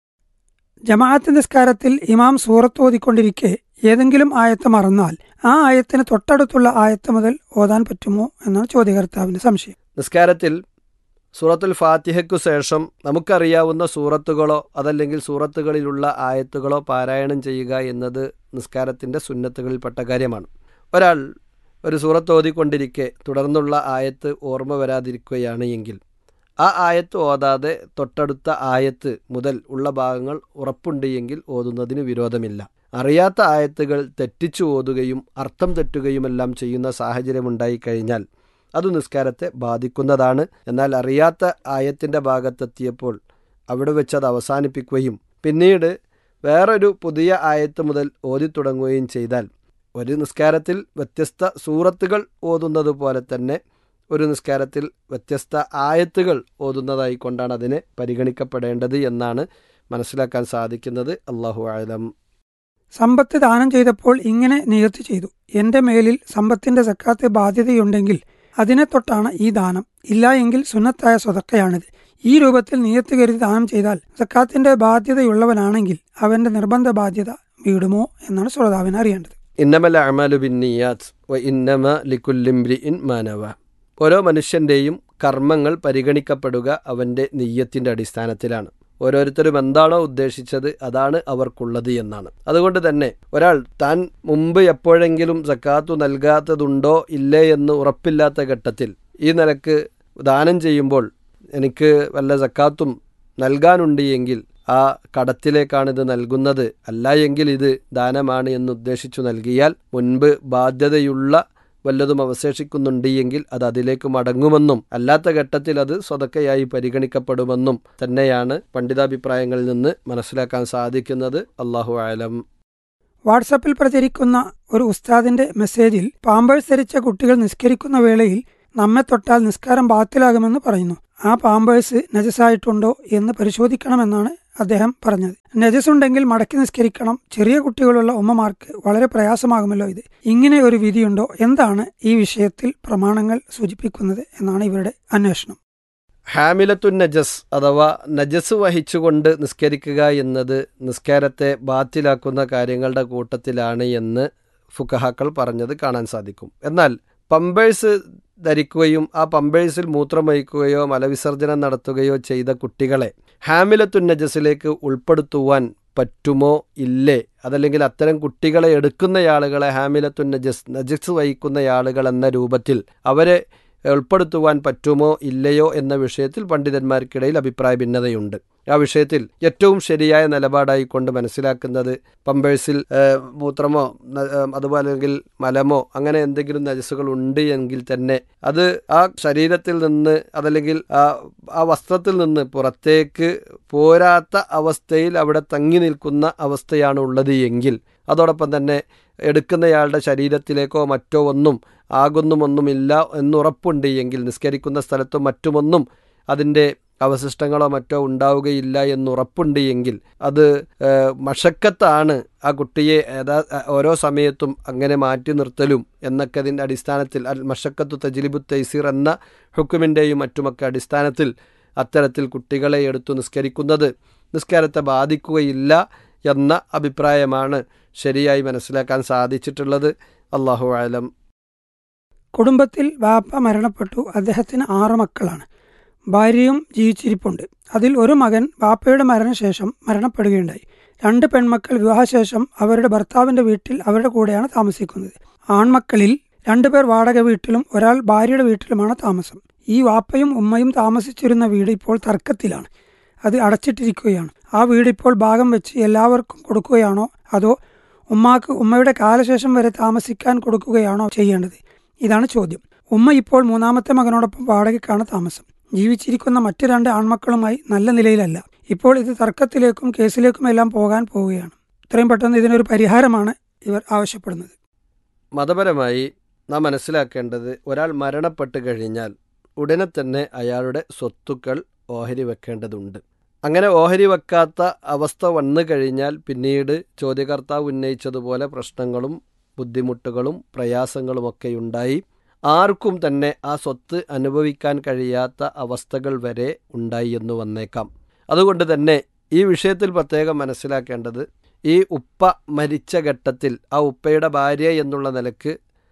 ജമാഅത്ത് നിസ്കാരത്തിൽ ഇമാം സൂറത്ത് ഓതിക്കൊണ്ടിരിക്കെ ഏതെങ്കിലും ആയത്ത് മറന്നാൽ ആ ആയത്തിന് തൊട്ടടുത്തുള്ള ആയത്ത് മുതൽ ഓതാൻ പറ്റുമോ എന്നാണ് ചോദ്യകർത്താവിന്റെ സംശയം നിസ്കാരത്തിൽ സൂറത്തുൽ ഫാത്തിഹയ്ക്കു ശേഷം നമുക്കറിയാവുന്ന സൂറത്തുകളോ അതല്ലെങ്കിൽ സൂറത്തുകളിലുള്ള ആയത്തുകളോ പാരായണം ചെയ്യുക എന്നത് നിസ്കാരത്തിൻ്റെ സുന്നത്തുകളിൽപ്പെട്ട കാര്യമാണ് ഒരാൾ ഒരു സൂറത്ത് ഓതിക്കൊണ്ടിരിക്കെ തുടർന്നുള്ള ആയത്ത് ഓർമ്മ വരാതിരിക്കുകയാണ് എങ്കിൽ ആ ആയത്ത് ഓതാതെ തൊട്ടടുത്ത ആയത്ത് മുതൽ ഉള്ള ഭാഗങ്ങൾ ഉറപ്പുണ്ട് എങ്കിൽ ഓതുന്നതിന് വിരോധമില്ല അറിയാത്ത ആയത്തുകൾ തെറ്റിച്ചു ഓതുകയും അർത്ഥം തെറ്റുകയുമെല്ലാം ചെയ്യുന്ന സാഹചര്യമുണ്ടായി കഴിഞ്ഞാൽ അത് നിസ്കാരത്തെ ബാധിക്കുന്നതാണ് എന്നാൽ അറിയാത്ത ആയത്തിൻ്റെ ഭാഗത്തെത്തിയപ്പോൾ അവിടെ വെച്ച് അത് അവസാനിപ്പിക്കുകയും പിന്നീട് വേറൊരു പുതിയ ആയത്ത് മുതൽ ഓതി തുടങ്ങുകയും ചെയ്താൽ ഒരു നിസ്കാരത്തിൽ വ്യത്യസ്ത സൂറത്തുകൾ ഓതുന്നത് പോലെ തന്നെ ഒരു നിസ്കാരത്തിൽ വ്യത്യസ്ത ആയത്തുകൾ ഓതുന്നതായി കൊണ്ടാണ് അതിനെ പരിഗണിക്കപ്പെടേണ്ടത് എന്നാണ് മനസ്സിലാക്കാൻ സാധിക്കുന്നത് അള്ളാഹു ആലം സമ്പത്ത് ദാനം ചെയ്തപ്പോൾ ഇങ്ങനെ നിയത്ത് ചെയ്തു എന്റെ മേലിൽ സമ്പത്തിന്റെ സക്കാത്ത് ബാധ്യതയുണ്ടെങ്കിൽ അതിനെ തൊട്ടാണ് ഈ ദാനം ഇല്ല എങ്കിൽ സുന്നത്തായ സ്വതക്കയാണിത് ഈ രൂപത്തിൽ നിയത്ത് കരുതി ദാനം ചെയ്താൽ സക്കാത്തിന്റെ ബാധ്യതയുള്ളവനാണെങ്കിൽ അവന്റെ നിർബന്ധ ബാധ്യത വീടുമോ എന്നാണ് ശ്രോതാവിന് അറിയേണ്ടത് ഇന്നമല അമലു ബിന്നിയാത്ത് വ ഇന്നമ ലിക്കുല്ലിംബ്രി ഇൻ മാനവ ഓരോ മനുഷ്യൻ്റെയും കർമ്മങ്ങൾ പരിഗണിക്കപ്പെടുക അവൻ്റെ നെയ്യത്തിൻ്റെ അടിസ്ഥാനത്തിലാണ് ഓരോരുത്തരും എന്താണോ ഉദ്ദേശിച്ചത് അതാണ് അവർക്കുള്ളത് എന്നാണ് അതുകൊണ്ട് തന്നെ ഒരാൾ താൻ മുമ്പ് എപ്പോഴെങ്കിലും സക്കാത്തു നൽകാത്തതുണ്ടോ ഇല്ലേ എന്ന് ഉറപ്പില്ലാത്ത ഘട്ടത്തിൽ ഈ നിലക്ക് ദാനം ചെയ്യുമ്പോൾ എനിക്ക് വല്ല സക്കാത്തും നൽകാനുണ്ട് എങ്കിൽ ആ കടത്തിലേക്കാണ് ഇത് നൽകുന്നത് അല്ല എങ്കിൽ ഇത് ദാനമാണ് എന്ന് ഉദ്ദേശിച്ചു നൽകിയാൽ മുൻപ് ബാധ്യതയുള്ള വല്ലതും അവശേഷിക്കുന്നുണ്ട് എങ്കിൽ അത് അതിലേക്ക് മടങ്ങുമെന്നും അല്ലാത്ത ഘട്ടത്തിൽ അത് സ്വതക്കയായി പരിഗണിക്കപ്പെടുമെന്നും തന്നെയാണ് പണ്ഡിതാഭിപ്രായങ്ങളിൽ നിന്ന് മനസ്സിലാക്കാൻ സാധിക്കുന്നത് അള്ളാഹു ആലം വാട്സപ്പിൽ പ്രചരിക്കുന്ന ഒരു ഉസ്താദിന്റെ മെസ്സേജിൽ പാമ്പേഴ്സ് ധരിച്ച കുട്ടികൾ നിസ്കരിക്കുന്ന വേളയിൽ നമ്മെ തൊട്ടാൽ നിസ്കാരം ബാത്തിലാകുമെന്ന് പറയുന്നു ആ പാമ്പേഴ്സ് നജസായിട്ടുണ്ടോ എന്ന് പരിശോധിക്കണമെന്നാണ് അദ്ദേഹം പറഞ്ഞത് നജസ് ഉണ്ടെങ്കിൽ മടക്കി നിസ്കരിക്കണം ചെറിയ കുട്ടികളുള്ള ഉമ്മമാർക്ക് വളരെ പ്രയാസമാകുമല്ലോ ഇത് ഇങ്ങനെ ഒരു വിധിയുണ്ടോ എന്താണ് ഈ വിഷയത്തിൽ പ്രമാണങ്ങൾ സൂചിപ്പിക്കുന്നത് എന്നാണ് ഇവരുടെ അന്വേഷണം ഹാമിലത്തുൻ നജസ് അഥവാ നജസ് വഹിച്ചുകൊണ്ട് നിസ്കരിക്കുക എന്നത് നിസ്കാരത്തെ ബാത്തിലാക്കുന്ന കാര്യങ്ങളുടെ കൂട്ടത്തിലാണ് എന്ന് ഫുക്കഹാക്കൾ പറഞ്ഞത് കാണാൻ സാധിക്കും എന്നാൽ പമ്പേഴ്സ് ധരിക്കുകയും ആ പമ്പേഴ്സിൽ മൂത്രമൊഴിക്കുകയോ മലവിസർജനം നടത്തുകയോ ചെയ്ത കുട്ടികളെ ഹാമിലത്തുൻ നജസിലേക്ക് ഉൾപ്പെടുത്തുവാൻ പറ്റുമോ ഇല്ലേ അതല്ലെങ്കിൽ അത്തരം കുട്ടികളെ എടുക്കുന്ന ആളുകളെ ഹാമിലത്തുൻ നജസ് നജസ് വഹിക്കുന്ന ആളുകൾ എന്ന രൂപത്തിൽ അവരെ ഉൾപ്പെടുത്തുവാൻ പറ്റുമോ ഇല്ലയോ എന്ന വിഷയത്തിൽ പണ്ഡിതന്മാർക്കിടയിൽ അഭിപ്രായ ഭിന്നതയുണ്ട് ആ വിഷയത്തിൽ ഏറ്റവും ശരിയായ നിലപാടായിക്കൊണ്ട് മനസ്സിലാക്കുന്നത് പമ്പേഴ്സിൽ ഏഹ്, മൂത്രമോ ന- ഏഹ്, അതുപോലെ അല്ലെങ്കിൽ മലമോ അങ്ങനെ എന്തെങ്കിലും നജസ്സുകൾ ഉണ്ട് എങ്കിൽ തന്നെ അത് ആ ശരീരത്തിൽ നിന്ന് അതല്ലെങ്കിൽ ആ ആ വസ്ത്രത്തിൽ നിന്ന് പുറത്തേക്ക് പോരാത്ത അവസ്ഥയിൽ അവിടെ തങ്ങി നിൽക്കുന്ന അവസ്ഥയാണ് ഉള്ളത് എങ്കിൽ അതോടൊപ്പം തന്നെ എടുക്കുന്നയാളുടെ ശരീരത്തിലേക്കോ മറ്റോ ഒന്നും ആകുന്നുമൊന്നുമില്ല എന്നുറപ്പുണ്ട് എങ്കിൽ നിസ്കരിക്കുന്ന സ്ഥലത്തും മറ്റുമൊന്നും അതിൻ്റെ അവശിഷ്ടങ്ങളോ മറ്റോ ഉണ്ടാവുകയില്ല എന്നുറപ്പുണ്ട് എങ്കിൽ അത് ഏഹ്, മഷക്കത്താണ് ആ കുട്ടിയെ ഏതാ ഓരോ സമയത്തും അങ്ങനെ മാറ്റി നിർത്തലും എന്നൊക്കെ അതിൻ്റെ അടിസ്ഥാനത്തിൽ അൽ മഷക്കത്തു തജ്ലിബു തൈസീർ എന്ന ഹുക്കുമിൻ്റെയും മറ്റുമൊക്കെ അടിസ്ഥാനത്തിൽ അത്തരത്തിൽ കുട്ടികളെ എടുത്തു നിസ്കരിക്കുന്നത് നിസ്കാരത്തെ ബാധിക്കുകയില്ല എന്ന അഭിപ്രായമാണ് ശരിയായി മനസ്സിലാക്കാൻ സാധിച്ചിട്ടുള്ളത് അള്ളാഹു ആലം കുടുംബത്തിൽ വാപ്പ മരണപ്പെട്ടു അദ്ദേഹത്തിന് ആറ് മക്കളാണ് ഭാര്യയും ജീവിച്ചിരിപ്പുണ്ട് അതിൽ ഒരു മകൻ വാപ്പയുടെ മരണശേഷം മരണപ്പെടുകയുണ്ടായി രണ്ട് പെൺമക്കൾ വിവാഹശേഷം അവരുടെ ഭർത്താവിന്റെ വീട്ടിൽ അവരുടെ കൂടെയാണ് താമസിക്കുന്നത് ആൺമക്കളിൽ രണ്ടുപേർ വാടക വീട്ടിലും ഒരാൾ ഭാര്യയുടെ വീട്ടിലുമാണ് താമസം ഈ വാപ്പയും ഉമ്മയും താമസിച്ചിരുന്ന വീട് ഇപ്പോൾ തർക്കത്തിലാണ് അത് അടച്ചിട്ടിരിക്കുകയാണ് ആ വീട് ഇപ്പോൾ ഭാഗം വെച്ച് എല്ലാവർക്കും കൊടുക്കുകയാണോ അതോ ഉമ്മാക്ക് ഉമ്മയുടെ കാലശേഷം വരെ താമസിക്കാൻ കൊടുക്കുകയാണോ ചെയ്യേണ്ടത് ഇതാണ് ചോദ്യം ഉമ്മ ഇപ്പോൾ മൂന്നാമത്തെ മകനോടൊപ്പം വാടകയ്ക്കാണ് താമസം ജീവിച്ചിരിക്കുന്ന മറ്റു രണ്ട് ആൺമക്കളുമായി നല്ല നിലയിലല്ല ഇപ്പോൾ ഇത് തർക്കത്തിലേക്കും കേസിലേക്കും എല്ലാം പോകാൻ പോവുകയാണ് ഇത്രയും പെട്ടെന്ന് ഇതിനൊരു പരിഹാരമാണ് ഇവർ ആവശ്യപ്പെടുന്നത് മതപരമായി നാം മനസ്സിലാക്കേണ്ടത് ഒരാൾ മരണപ്പെട്ട് കഴിഞ്ഞാൽ ഉടനെ തന്നെ അയാളുടെ സ്വത്തുക്കൾ ഓഹരി വെക്കേണ്ടതുണ്ട് അങ്ങനെ ഓഹരി വെക്കാത്ത അവസ്ഥ വന്നു കഴിഞ്ഞാൽ പിന്നീട് ചോദ്യകർത്താവ് ഉന്നയിച്ചതുപോലെ പ്രശ്നങ്ങളും ബുദ്ധിമുട്ടുകളും പ്രയാസങ്ങളുമൊക്കെ ഉണ്ടായി ആർക്കും തന്നെ ആ സ്വത്ത് അനുഭവിക്കാൻ കഴിയാത്ത അവസ്ഥകൾ വരെ ഉണ്ടായി എന്ന് വന്നേക്കാം അതുകൊണ്ട് തന്നെ ഈ വിഷയത്തിൽ പ്രത്യേകം മനസ്സിലാക്കേണ്ടത് ഈ ഉപ്പ മരിച്ച ഘട്ടത്തിൽ ആ ഉപ്പയുടെ ഭാര്യ എന്നുള്ള നിലക്ക്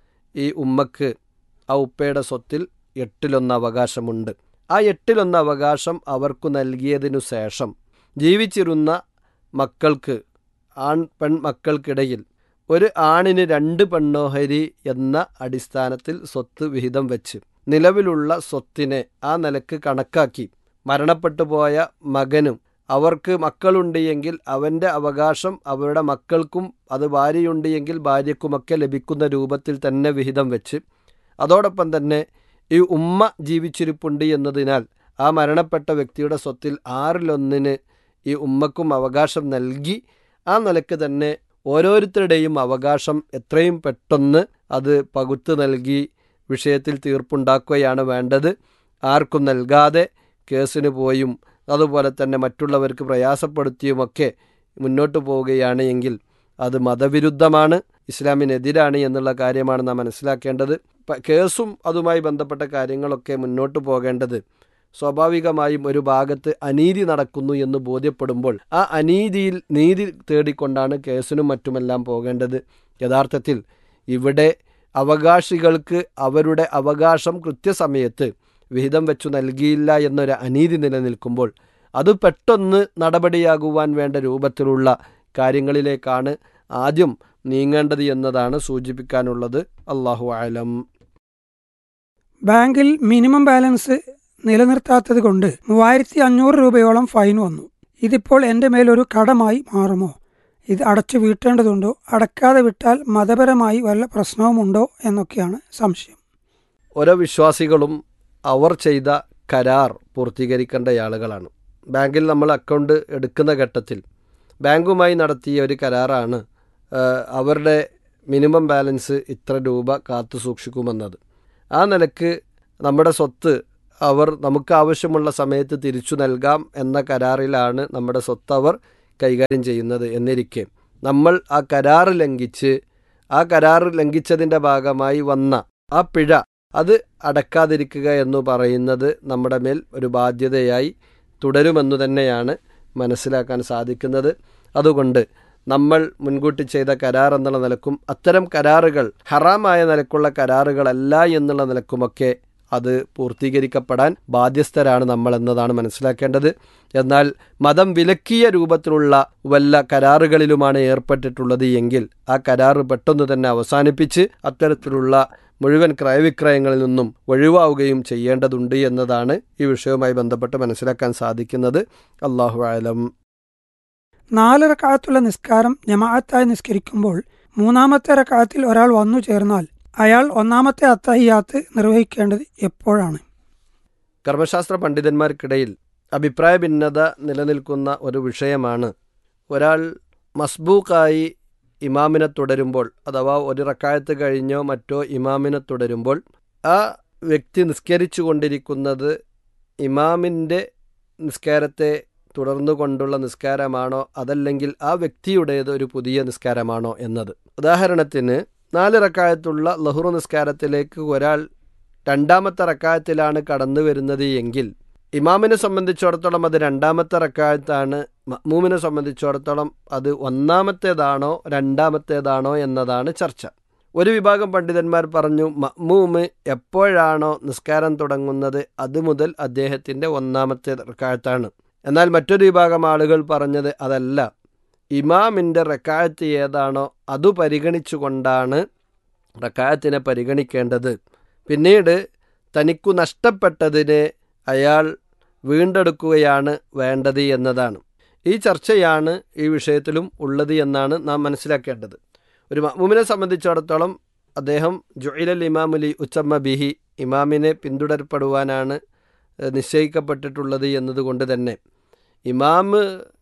ഈ ഉമ്മക്ക് ആ ഉപ്പയുടെ സ്വത്തിൽ എട്ടിലൊന്ന് അവകാശമുണ്ട് ആ എട്ടിലൊന്ന് അവകാശം അവർക്കു നൽകിയതിനു ശേഷം ജീവിച്ചിരുന്ന മക്കൾക്ക് ആൺ പെൺ മക്കൾക്കിടയിൽ ഒരു ആണിന് രണ്ട് പെണ്ണോഹരി എന്ന അടിസ്ഥാനത്തിൽ സ്വത്ത് വിഹിതം വെച്ച് നിലവിലുള്ള സ്വത്തിനെ ആ നിലക്ക് കണക്കാക്കി മരണപ്പെട്ടു പോയ മകനും അവർക്ക് മക്കളുണ്ട് എങ്കിൽ അവൻ്റെ അവകാശം അവരുടെ മക്കൾക്കും അത് ഭാര്യയുണ്ട് എങ്കിൽ ഭാര്യക്കുമൊക്കെ ലഭിക്കുന്ന രൂപത്തിൽ തന്നെ വിഹിതം വെച്ച് അതോടൊപ്പം തന്നെ ഈ ഉമ്മ ജീവിച്ചിരിപ്പുണ്ട് എന്നതിനാൽ ആ മരണപ്പെട്ട വ്യക്തിയുടെ സ്വത്തിൽ ആറിലൊന്നിന് ഈ ഉമ്മക്കും അവകാശം നൽകി ആ നിലക്ക് തന്നെ ഓരോരുത്തരുടെയും അവകാശം എത്രയും പെട്ടെന്ന് അത് പകുത്തു നൽകി വിഷയത്തിൽ തീർപ്പുണ്ടാക്കുകയാണ് വേണ്ടത് ആർക്കും നൽകാതെ കേസിന് പോയും അതുപോലെ തന്നെ മറ്റുള്ളവർക്ക് പ്രയാസപ്പെടുത്തിയുമൊക്കെ മുന്നോട്ട് പോവുകയാണ് എങ്കിൽ അത് മതവിരുദ്ധമാണ് ഇസ്ലാമിനെതിരാണ് എന്നുള്ള കാര്യമാണ് നാം മനസ്സിലാക്കേണ്ടത് പ- കേസും അതുമായി ബന്ധപ്പെട്ട കാര്യങ്ങളൊക്കെ മുന്നോട്ട് പോകേണ്ടത് സ്വാഭാവികമായും ഒരു ഭാഗത്ത് അനീതി നടക്കുന്നു എന്ന് ബോധ്യപ്പെടുമ്പോൾ ആ അനീതിയിൽ നീതി തേടിക്കൊണ്ടാണ് കേസിനും മറ്റുമെല്ലാം പോകേണ്ടത് യഥാർത്ഥത്തിൽ ഇവിടെ അവകാശികൾക്ക് അവരുടെ അവകാശം കൃത്യസമയത്ത് വിഹിതം വെച്ചു നൽകിയില്ല എന്നൊരു അനീതി നിലനിൽക്കുമ്പോൾ അത് പെട്ടെന്ന് നടപടിയാകുവാൻ വേണ്ട രൂപത്തിലുള്ള കാര്യങ്ങളിലേക്കാണ് ആദ്യം നീങ്ങേണ്ടത് എന്നതാണ് സൂചിപ്പിക്കാനുള്ളത് അള്ളാഹു ആലം ബാങ്കിൽ മിനിമം ബാലൻസ് നിലനിർത്താത്തത് കൊണ്ട് മൂവായിരത്തി അഞ്ഞൂറ് രൂപയോളം ഫൈൻ വന്നു ഇതിപ്പോൾ എൻ്റെ മേലൊരു കടമായി മാറുമോ ഇത് അടച്ചു വീട്ടേണ്ടതുണ്ടോ അടക്കാതെ വിട്ടാൽ മതപരമായി വല്ല പ്രശ്നവുമുണ്ടോ എന്നൊക്കെയാണ് സംശയം ഓരോ വിശ്വാസികളും അവർ ചെയ്ത കരാർ പൂർത്തീകരിക്കേണ്ട ആളുകളാണ് ബാങ്കിൽ നമ്മൾ അക്കൗണ്ട് എടുക്കുന്ന ഘട്ടത്തിൽ ബാങ്കുമായി നടത്തിയ ഒരു കരാറാണ് ആ, അവരുടെ മിനിമം ബാലൻസ് ഇത്ര രൂപ കാത്തു സൂക്ഷിക്കുമെന്നത് ആ നിലക്ക് നമ്മുടെ സ്വത്ത് അവർ നമുക്ക് ആവശ്യമുള്ള സമയത്ത് തിരിച്ചു നൽകാം എന്ന കരാറിലാണ് നമ്മുടെ സ്വത്ത് അവർ കൈകാര്യം ചെയ്യുന്നത് എന്നിരിക്കെ നമ്മൾ ആ കരാർ ലംഘിച്ച് ആ കരാർ ലംഘിച്ചതിൻ്റെ ഭാഗമായി വന്ന ആ പിഴ അത് അടക്കാതിരിക്കുക എന്ന് പറയുന്നത് നമ്മുടെ മേൽ ഒരു ബാധ്യതയായി തുടരുമെന്നു തന്നെയാണ് മനസ്സിലാക്കാൻ സാധിക്കുന്നത് അതുകൊണ്ട് നമ്മൾ മുൻകൂട്ടി ചെയ്ത കരാർ എന്നുള്ള നിലക്കും അത്തരം കരാറുകൾ ഹറാമായ നിലക്കുള്ള കരാറുകളല്ല എന്നുള്ള നിലക്കുമൊക്കെ അത് പൂർത്തീകരിക്കപ്പെടാൻ ബാധ്യസ്ഥരാണ് നമ്മൾ എന്നതാണ് മനസ്സിലാക്കേണ്ടത് എന്നാൽ മതം വിലക്കിയ രൂപത്തിലുള്ള വല്ല കരാറുകളിലുമാണ് ഏർപ്പെട്ടിട്ടുള്ളത് എങ്കിൽ ആ കരാറ് പെട്ടെന്ന് തന്നെ അവസാനിപ്പിച്ച് അത്തരത്തിലുള്ള മുഴുവൻ ക്രയവിക്രയങ്ങളിൽ നിന്നും ഒഴിവാവുകയും ചെയ്യേണ്ടതുണ്ട് എന്നതാണ് ഈ വിഷയവുമായി ബന്ധപ്പെട്ട് മനസ്സിലാക്കാൻ സാധിക്കുന്നത് അള്ളാഹു ആലം നാല് റക്കാത്തുള്ള നിസ്കാരം ജമാഅത്തായി നിസ്കരിക്കുമ്പോൾ മൂന്നാമത്തെ റക്കാത്തിൽ ഒരാൾ വന്നു ചേർന്നാൽ അയാൾ ഒന്നാമത്തെ അത്തഹിയാത്ത് നിർവഹിക്കേണ്ടത് എപ്പോഴാണ് കർമ്മശാസ്ത്ര പണ്ഡിതന്മാർക്കിടയിൽ അഭിപ്രായ ഭിന്നത നിലനിൽക്കുന്ന ഒരു വിഷയമാണ് ഒരാൾ മസ്ബൂക്കായി ഇമാമിനെ തുടരുമ്പോൾ അഥവാ ഒരു റക്കായത്ത് കഴിഞ്ഞോ മറ്റോ ഇമാമിനെ തുടരുമ്പോൾ ആ വ്യക്തി നിസ്കരിച്ചു കൊണ്ടിരിക്കുന്നത് ഇമാമിൻ്റെ നിസ്കാരത്തെ തുടർന്നു കൊണ്ടുള്ള നിസ്കാരമാണോ അതല്ലെങ്കിൽ ആ വ്യക്തിയുടേത് ഒരു പുതിയ നിസ്കാരമാണോ എന്നത് ഉദാഹരണത്തിന് നാല് റക്കായത്തുള്ള ലഹുറു നിസ്കാരത്തിലേക്ക് ഒരാൾ രണ്ടാമത്തെ റക്കായത്തിലാണ് കടന്നു വരുന്നത് എങ്കിൽ ഇമാമിനെ സംബന്ധിച്ചിടത്തോളം അത് രണ്ടാമത്തെ റക്കായത്താണ് മമ്മൂമിനെ സംബന്ധിച്ചിടത്തോളം അത് ഒന്നാമത്തേതാണോ രണ്ടാമത്തേതാണോ എന്നതാണ് ചർച്ച ഒരു വിഭാഗം പണ്ഡിതന്മാർ പറഞ്ഞു മമ്മൂമ് എപ്പോഴാണോ നിസ്കാരം തുടങ്ങുന്നത് അത് മുതൽ അദ്ദേഹത്തിൻ്റെ ഒന്നാമത്തെ റക്കായത്താണ് എന്നാൽ മറ്റൊരു വിഭാഗം ആളുകൾ പറഞ്ഞത് അതല്ല ഇമാമിൻ്റെ റക്കായത്ത് ഏതാണോ അത് പരിഗണിച്ചുകൊണ്ടാണ് റക്കായത്തിനെ പരിഗണിക്കേണ്ടത് പിന്നീട് തനിക്കു നഷ്ടപ്പെട്ടതിനെ അയാൾ വീണ്ടെടുക്കുകയാണ് വേണ്ടത് എന്നതാണ് ഈ ചർച്ചയാണ് ഈ വിഷയത്തിലും ഉള്ളത് എന്നാണ് നാം മനസ്സിലാക്കേണ്ടത് ഒരു മമ്മൂമിനെ സംബന്ധിച്ചിടത്തോളം അദ്ദേഹം ജുയിലൽ ഇമാമുലി ഉച്ചമ്മ ബിഹി ഇമാമിനെ പിന്തുടരപ്പെടുവാനാണ് നിശ്ചയിക്കപ്പെട്ടിട്ടുള്ളത് എന്നതുകൊണ്ട് തന്നെ ഇമാമ്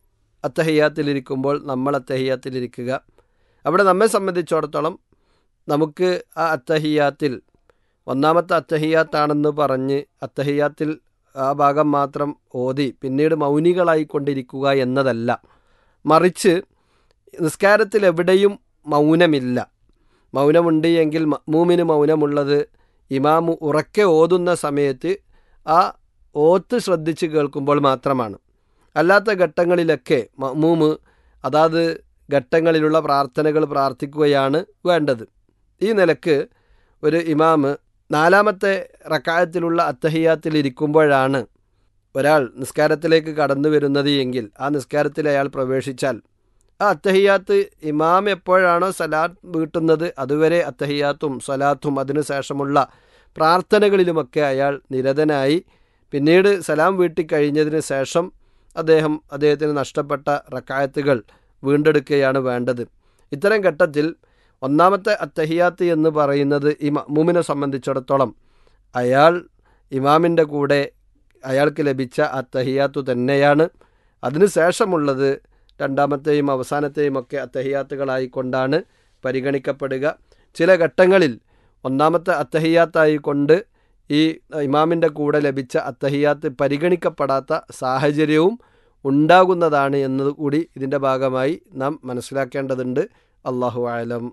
അത്തഹയ്യാത്തിലിരിക്കുമ്പോൾ നമ്മൾ അത്തഹയ്യാത്തിലിരിക്കുക അവിടെ നമ്മെ സംബന്ധിച്ചിടത്തോളം നമുക്ക് ആ അത്തഹിയാത്തിൽ ഒന്നാമത്തെ അത്തഹിയാത്താണെന്ന് പറഞ്ഞ് അത്തഹിയാത്തിൽ ആ ഭാഗം മാത്രം ഓതി പിന്നീട് മൗനികളായിക്കൊണ്ടിരിക്കുക എന്നതല്ല മറിച്ച് നിസ്കാരത്തിൽ എവിടെയും മൗനമില്ല മൗനമുണ്ട് എങ്കിൽ മമ്മൂമിന് മൗനമുള്ളത് ഇമാമു ഉറക്കെ ഓതുന്ന സമയത്ത് ആ ഓത്ത് ശ്രദ്ധിച്ച് കേൾക്കുമ്പോൾ മാത്രമാണ് അല്ലാത്ത ഘട്ടങ്ങളിലൊക്കെ മമ്മൂമ് അതാത് ഘട്ടങ്ങളിലുള്ള പ്രാർത്ഥനകൾ പ്രാർത്ഥിക്കുകയാണ് വേണ്ടത് ഈ നിലക്ക് ഒരു ഇമാമ് നാലാമത്തെ റക്കായത്തിലുള്ള അത്തഹിയാത്തിൽ ഇരിക്കുമ്പോഴാണ് ഒരാൾ നിസ്കാരത്തിലേക്ക് കടന്നു വരുന്നത് എങ്കിൽ ആ നിസ്കാരത്തിൽ അയാൾ പ്രവേശിച്ചാൽ ആ അത്തഹിയാത്ത് ഇമാം എപ്പോഴാണോ സലാത്ത് വീട്ടുന്നത് അതുവരെ അത്തഹിയാത്തും സലാത്തും അതിനുശേഷമുള്ള പ്രാർത്ഥനകളിലുമൊക്കെ അയാൾ നിരതനായി പിന്നീട് സലാം വീട്ടിക്കഴിഞ്ഞതിന് ശേഷം അദ്ദേഹം അദ്ദേഹത്തിന് നഷ്ടപ്പെട്ട റക്കായത്തുകൾ വീണ്ടെടുക്കുകയാണ് വേണ്ടത് ഇത്തരം ഘട്ടത്തിൽ ഒന്നാമത്തെ അത്തഹിയാത്ത് എന്ന് പറയുന്നത് ഈ മമ്മൂമിനെ സംബന്ധിച്ചിടത്തോളം അയാൾ ഇമാമിൻ്റെ കൂടെ അയാൾക്ക് ലഭിച്ച അത്തഹിയാത്തു തന്നെയാണ് അതിനു ശേഷമുള്ളത് രണ്ടാമത്തെയും അവസാനത്തെയും ഒക്കെ അത്തഹിയാത്തുകളായിക്കൊണ്ടാണ് പരിഗണിക്കപ്പെടുക ചില ഘട്ടങ്ങളിൽ ഒന്നാമത്തെ അത്തഹിയാത്തായി കൊണ്ട് ഈ ഇമാമിൻ്റെ കൂടെ ലഭിച്ച അത്തഹിയാത്ത് പരിഗണിക്കപ്പെടാത്ത സാഹചര്യവും ഉണ്ടാകുന്നതാണ് എന്നതുകൂടി ഇതിൻ്റെ ഭാഗമായി നാം മനസ്സിലാക്കേണ്ടതുണ്ട് അള്ളാഹു ആലം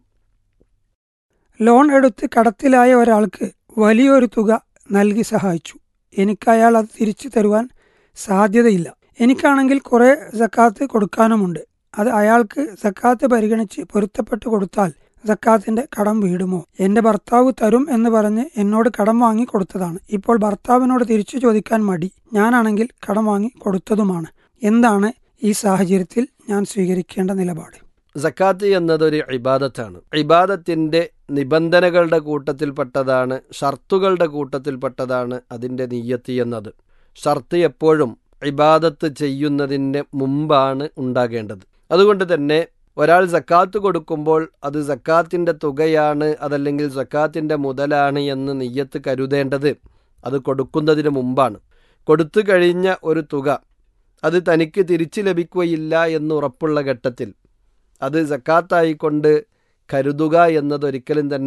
ലോൺ എടുത്ത് കടത്തിലായ ഒരാൾക്ക് വലിയൊരു തുക നൽകി സഹായിച്ചു എനിക്ക് അയാൾ അത് തിരിച്ചു തരുവാൻ സാധ്യതയില്ല എനിക്കാണെങ്കിൽ കുറേ സക്കാത്ത് കൊടുക്കാനുമുണ്ട് അത് അയാൾക്ക് സക്കാത്ത് പരിഗണിച്ച് പൊരുത്തപ്പെട്ട് കൊടുത്താൽ സക്കാത്തിന്റെ കടം വീടുമോ എന്റെ ഭർത്താവ് തരും എന്ന് പറഞ്ഞ് എന്നോട് കടം വാങ്ങി കൊടുത്തതാണ് ഇപ്പോൾ ഭർത്താവിനോട് തിരിച്ചു ചോദിക്കാൻ മടി ഞാനാണെങ്കിൽ കടം വാങ്ങി കൊടുത്തതുമാണ് എന്താണ് ഈ സാഹചര്യത്തിൽ ഞാൻ സ്വീകരിക്കേണ്ട നിലപാട് സക്കാത്ത് എന്നതൊരു ഇബാദത്താണ് ഇബാദത്തിൻ്റെ നിബന്ധനകളുടെ കൂട്ടത്തിൽപ്പെട്ടതാണ് ഷർത്തുകളുടെ കൂട്ടത്തിൽപ്പെട്ടതാണ് അതിൻ്റെ നീയത്ത് എന്നത് ഷർത്ത് എപ്പോഴും ഇബാദത്ത് ചെയ്യുന്നതിൻ്റെ മുമ്പാണ് ഉണ്ടാകേണ്ടത് അതുകൊണ്ട് തന്നെ ഒരാൾ സക്കാത്ത് കൊടുക്കുമ്പോൾ അത് സക്കാത്തിൻ്റെ തുകയാണ് അതല്ലെങ്കിൽ സക്കാത്തിൻ്റെ മുതലാണ് എന്ന് നെയ്യത്ത് കരുതേണ്ടത് അത് കൊടുക്കുന്നതിന് മുമ്പാണ് കൊടുത്തു കഴിഞ്ഞ ഒരു തുക അത് തനിക്ക് തിരിച്ചു ലഭിക്കുകയില്ല എന്ന് ഉറപ്പുള്ള ഘട്ടത്തിൽ അത് സക്കാത്തായിക്കൊണ്ട് കരുതുക എന്നതൊരിക്കലും തന്നെ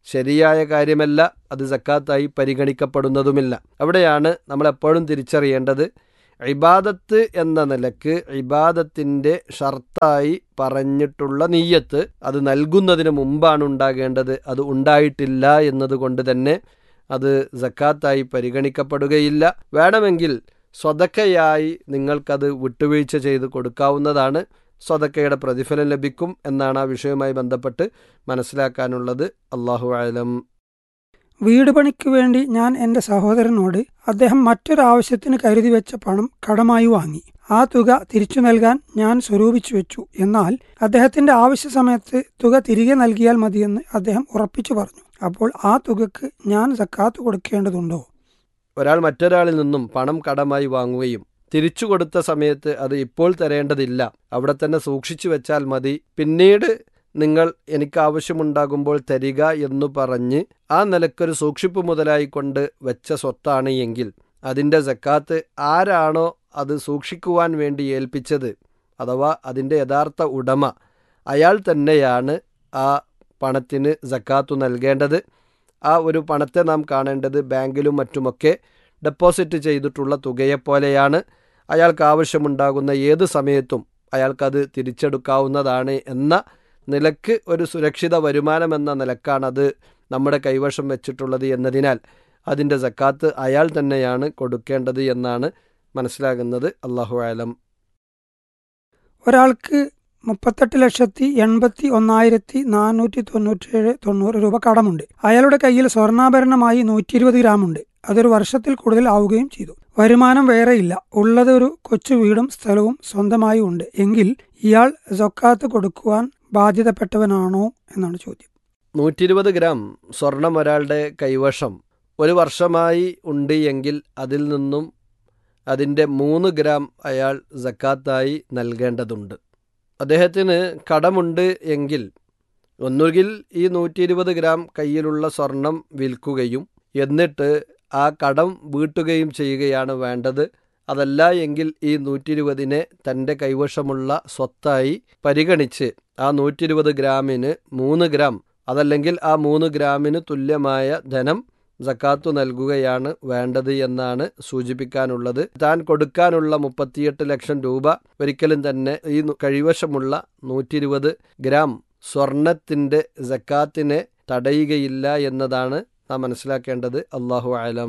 ശരിയായ കാര്യമല്ല അത് സക്കാത്തായി പരിഗണിക്കപ്പെടുന്നതുമില്ല അവിടെയാണ് നമ്മൾ എപ്പോഴും തിരിച്ചറിയേണ്ടത് ഇബാദത്ത് എന്ന നിലക്ക് ഇബാദത്തിൻ്റെ ഷർത്തായി പറഞ്ഞിട്ടുള്ള നീയത്ത് അത് നൽകുന്നതിന് മുമ്പാണ് ഉണ്ടാകേണ്ടത് അത് ഉണ്ടായിട്ടില്ല എന്നതുകൊണ്ട് തന്നെ അത് സക്കാത്തായി പരിഗണിക്കപ്പെടുകയില്ല വേണമെങ്കിൽ സ്വതക്കയായി നിങ്ങൾക്കത് വിട്ടുവീഴ്ച ചെയ്ത് കൊടുക്കാവുന്നതാണ് സ്വതക്കയുടെ പ്രതിഫലം ലഭിക്കും എന്നാണ് ആ വിഷയവുമായി ബന്ധപ്പെട്ട് മനസ്സിലാക്കാനുള്ളത് അള്ളാഹു ആലം വീട് പണിക്ക് വേണ്ടി ഞാൻ എൻ്റെ സഹോദരനോട് അദ്ദേഹം മറ്റൊരാവശ്യത്തിന് കരുതി വെച്ച പണം കടമായി വാങ്ങി ആ തുക തിരിച്ചു നൽകാൻ ഞാൻ സ്വരൂപിച്ചു വെച്ചു എന്നാൽ അദ്ദേഹത്തിന്റെ ആവശ്യ സമയത്ത് തുക തിരികെ നൽകിയാൽ മതിയെന്ന് അദ്ദേഹം ഉറപ്പിച്ചു പറഞ്ഞു അപ്പോൾ ആ തുകക്ക് ഞാൻ സക്കാത്ത് കൊടുക്കേണ്ടതുണ്ടോ ഒരാൾ മറ്റൊരാളിൽ നിന്നും പണം കടമായി വാങ്ങുകയും തിരിച്ചു കൊടുത്ത സമയത്ത് അത് ഇപ്പോൾ തരേണ്ടതില്ല അവിടെ തന്നെ സൂക്ഷിച്ചു വെച്ചാൽ മതി പിന്നീട് നിങ്ങൾ എനിക്ക് ആവശ്യമുണ്ടാകുമ്പോൾ തരിക എന്നു പറഞ്ഞ് ആ നിലക്കൊരു സൂക്ഷിപ്പ് മുതലായി കൊണ്ട് വെച്ച സ്വത്താണ് എങ്കിൽ അതിൻ്റെ സക്കാത്ത് ആരാണോ അത് സൂക്ഷിക്കുവാൻ വേണ്ടി ഏൽപ്പിച്ചത് അഥവാ അതിൻ്റെ യഥാർത്ഥ ഉടമ അയാൾ തന്നെയാണ് ആ പണത്തിന് സക്കാത്തു നൽകേണ്ടത് ആ ഒരു പണത്തെ നാം കാണേണ്ടത് ബാങ്കിലും മറ്റുമൊക്കെ ഡെപ്പോസിറ്റ് ചെയ്തിട്ടുള്ള തുകയെപ്പോലെയാണ് അയാൾക്ക് ആവശ്യമുണ്ടാകുന്ന ഏത് സമയത്തും അയാൾക്കത് തിരിച്ചെടുക്കാവുന്നതാണ് എന്ന നിലക്ക് ഒരു സുരക്ഷിത വരുമാനം എന്ന നിലക്കാണത് നമ്മുടെ കൈവശം വെച്ചിട്ടുള്ളത് എന്നതിനാൽ അതിൻ്റെ സക്കാത്ത് അയാൾ തന്നെയാണ് കൊടുക്കേണ്ടത് എന്നാണ് മനസ്സിലാകുന്നത് അള്ളാഹു ആലം ഒരാൾക്ക് മുപ്പത്തെട്ട് ലക്ഷത്തി എൺപത്തി ഒന്നായിരത്തി നാനൂറ്റി തൊണ്ണൂറ്റേഴ് തൊണ്ണൂറ് രൂപ കടമുണ്ട് അയാളുടെ കയ്യിൽ സ്വർണ്ണാഭരണമായി നൂറ്റി ഇരുപത് ഗ്രാമുണ്ട് അതൊരു വർഷത്തിൽ കൂടുതൽ ആവുകയും ചെയ്തു വരുമാനം വേറെയില്ല ഉള്ളത് ഒരു കൊച്ചു വീടും സ്ഥലവും സ്വന്തമായി ഉണ്ട് എങ്കിൽ ഇയാൾ ജൊക്കാത്ത് കൊടുക്കുവാൻ ബാധ്യതപ്പെട്ടവനാണോ എന്നാണ് ചോദ്യം നൂറ്റി ഇരുപത് ഗ്രാം സ്വർണം ഒരാളുടെ കൈവശം ഒരു വർഷമായി ഉണ്ട് എങ്കിൽ അതിൽ നിന്നും അതിൻ്റെ മൂന്ന് ഗ്രാം അയാൾ സക്കാത്തായി നൽകേണ്ടതുണ്ട് അദ്ദേഹത്തിന് കടമുണ്ട് എങ്കിൽ ഒന്നുകിൽ ഈ നൂറ്റി ഇരുപത് ഗ്രാം കയ്യിലുള്ള സ്വർണം വിൽക്കുകയും എന്നിട്ട് ആ കടം വീട്ടുകയും ചെയ്യുകയാണ് വേണ്ടത് അതല്ല എങ്കിൽ ഈ നൂറ്റി ഇരുപതിനെ തൻ്റെ കൈവശമുള്ള സ്വത്തായി പരിഗണിച്ച് ആ നൂറ്റി ഇരുപത് ഗ്രാമിന് മൂന്ന് ഗ്രാം അതല്ലെങ്കിൽ ആ മൂന്ന് ഗ്രാമിന് തുല്യമായ ധനം സക്കാത്തു നൽകുകയാണ് വേണ്ടത് എന്നാണ് സൂചിപ്പിക്കാനുള്ളത് താൻ കൊടുക്കാനുള്ള മുപ്പത്തിയെട്ട് ലക്ഷം രൂപ ഒരിക്കലും തന്നെ ഈ കൈവശമുള്ള നൂറ്റി ഇരുപത് ഗ്രാം സ്വർണത്തിൻ്റെ സക്കാത്തിനെ തടയുകയില്ല എന്നതാണ് നാം മനസ്സിലാക്കേണ്ടത് അള്ളാഹു ആലം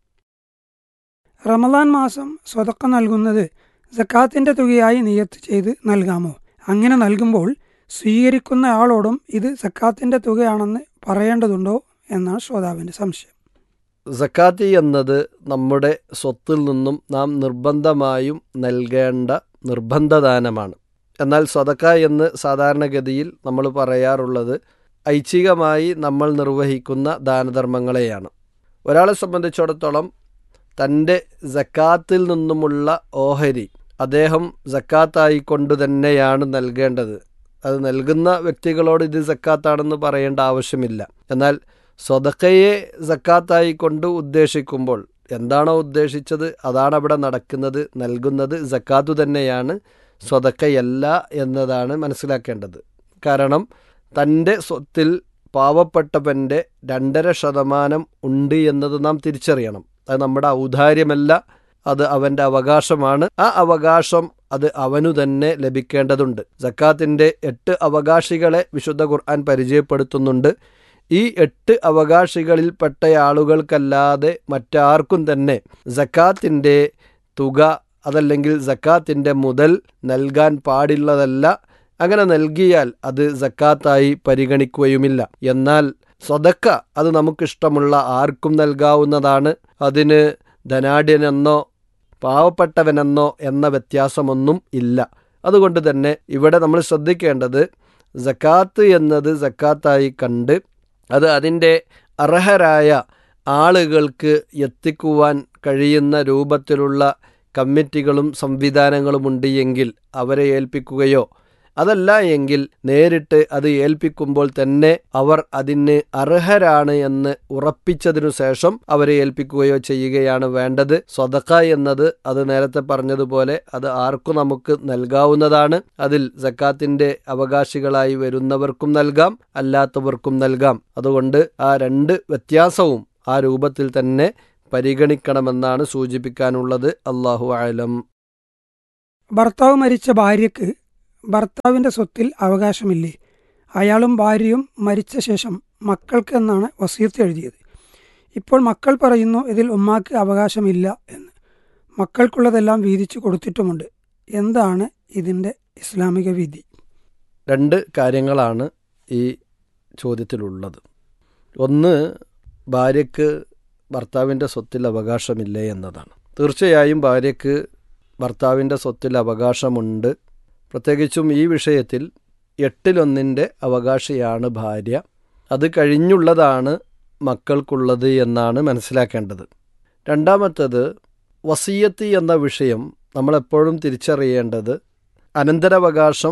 റമദാൻ മാസം സ്വതക്ക നൽകുന്നത് സക്കാത്തിന്റെ തുകയായി നിയത്ത് ചെയ്ത് നൽകാമോ അങ്ങനെ നൽകുമ്പോൾ സ്വീകരിക്കുന്ന ആളോടും ഇത് സക്കാത്തിന്റെ തുകയാണെന്ന് പറയേണ്ടതുണ്ടോ എന്നാണ് ശ്രോതാവിന്റെ സംശയം സക്കാത്തി എന്നത് നമ്മുടെ സ്വത്തിൽ നിന്നും നാം നിർബന്ധമായും നൽകേണ്ട നിർബന്ധദാനമാണ് എന്നാൽ സ്വതക്ക എന്ന് സാധാരണഗതിയിൽ നമ്മൾ പറയാറുള്ളത് ഐച്ഛികമായി നമ്മൾ നിർവഹിക്കുന്ന ദാനധർമ്മങ്ങളെയാണ് ഒരാളെ സംബന്ധിച്ചിടത്തോളം തൻ്റെ സക്കാത്തിൽ നിന്നുമുള്ള ഓഹരി അദ്ദേഹം സക്കാത്തായി കൊണ്ട് തന്നെയാണ് നൽകേണ്ടത് അത് നൽകുന്ന വ്യക്തികളോട് ഇത് സക്കാത്താണെന്ന് പറയേണ്ട ആവശ്യമില്ല എന്നാൽ സ്വതക്കയെ സക്കാത്തായി കൊണ്ട് ഉദ്ദേശിക്കുമ്പോൾ എന്താണോ ഉദ്ദേശിച്ചത് അതാണ് അവിടെ നടക്കുന്നത് നൽകുന്നത് സക്കാത്തു തന്നെയാണ് സ്വതക്കയല്ല എന്നതാണ് മനസ്സിലാക്കേണ്ടത് കാരണം തൻ്റെ സ്വത്തിൽ പാവപ്പെട്ടവൻ്റെ രണ്ടര ശതമാനം ഉണ്ട് എന്നത് നാം തിരിച്ചറിയണം അത് നമ്മുടെ ഔദാര്യമല്ല അത് അവൻ്റെ അവകാശമാണ് ആ അവകാശം അത് അവനു തന്നെ ലഭിക്കേണ്ടതുണ്ട് സക്കാത്തിൻ്റെ എട്ട് അവകാശികളെ വിശുദ്ധ ഖുർആൻ പരിചയപ്പെടുത്തുന്നുണ്ട് ഈ എട്ട് അവകാശികളിൽപ്പെട്ട ആളുകൾക്കല്ലാതെ മറ്റാർക്കും തന്നെ സക്കാത്തിൻ്റെ തുക അതല്ലെങ്കിൽ സക്കാത്തിൻ്റെ മുതൽ നൽകാൻ പാടുള്ളതല്ല അങ്ങനെ നൽകിയാൽ അത് സക്കാത്തായി പരിഗണിക്കുകയുമില്ല എന്നാൽ സ്വതക്ക അത് നമുക്കിഷ്ടമുള്ള ആർക്കും നൽകാവുന്നതാണ് അതിന് ധനാഢ്യനെന്നോ പാവപ്പെട്ടവനെന്നോ എന്ന വ്യത്യാസമൊന്നും ഇല്ല അതുകൊണ്ട് തന്നെ ഇവിടെ നമ്മൾ ശ്രദ്ധിക്കേണ്ടത് സക്കാത്ത് എന്നത് സക്കാത്തായി കണ്ട് അത് അതിൻ്റെ അർഹരായ ആളുകൾക്ക് എത്തിക്കുവാൻ കഴിയുന്ന രൂപത്തിലുള്ള കമ്മിറ്റികളും സംവിധാനങ്ങളും ഉണ്ട് എങ്കിൽ അവരെ ഏൽപ്പിക്കുകയോ അതല്ല എങ്കിൽ നേരിട്ട് അത് ഏൽപ്പിക്കുമ്പോൾ തന്നെ അവർ അതിന് അർഹരാണ് എന്ന് ഉറപ്പിച്ചതിനു ശേഷം അവരെ ഏൽപ്പിക്കുകയോ ചെയ്യുകയാണ് വേണ്ടത് സ്വതക്ക എന്നത് അത് നേരത്തെ പറഞ്ഞതുപോലെ അത് ആർക്കും നമുക്ക് നൽകാവുന്നതാണ് അതിൽ സക്കാത്തിന്റെ അവകാശികളായി വരുന്നവർക്കും നൽകാം അല്ലാത്തവർക്കും നൽകാം അതുകൊണ്ട് ആ രണ്ട് വ്യത്യാസവും ആ രൂപത്തിൽ തന്നെ പരിഗണിക്കണമെന്നാണ് സൂചിപ്പിക്കാനുള്ളത് അള്ളാഹു ആലം ഭർത്താവ് മരിച്ച ഭാര്യയ്ക്ക് ഭർത്താവിന്റെ സ്വത്തിൽ അവകാശമില്ലേ അയാളും ഭാര്യയും മരിച്ച ശേഷം മക്കൾക്ക് എന്നാണ് വസീത്ത് എഴുതിയത് ഇപ്പോൾ മക്കൾ പറയുന്നു ഇതിൽ ഉമ്മാക്ക് അവകാശമില്ല എന്ന് മക്കൾക്കുള്ളതെല്ലാം വീതിച്ചു കൊടുത്തിട്ടുമുണ്ട് എന്താണ് ഇതിന്റെ ഇസ്ലാമിക വിധി രണ്ട് കാര്യങ്ങളാണ് ഈ ചോദ്യത്തിലുള്ളത് ഒന്ന് ഭാര്യയ്ക്ക് ഭർത്താവിൻ്റെ സ്വത്തിൽ അവകാശമില്ലേ എന്നതാണ് തീർച്ചയായും ഭാര്യയ്ക്ക് ഭർത്താവിൻ്റെ സ്വത്തിൽ അവകാശമുണ്ട് പ്രത്യേകിച്ചും ഈ വിഷയത്തിൽ എട്ടിലൊന്നിൻ്റെ അവകാശിയാണ് ഭാര്യ അത് കഴിഞ്ഞുള്ളതാണ് മക്കൾക്കുള്ളത് എന്നാണ് മനസ്സിലാക്കേണ്ടത് രണ്ടാമത്തത് വസീയത്ത് എന്ന വിഷയം നമ്മളെപ്പോഴും തിരിച്ചറിയേണ്ടത് അനന്തരാവകാശം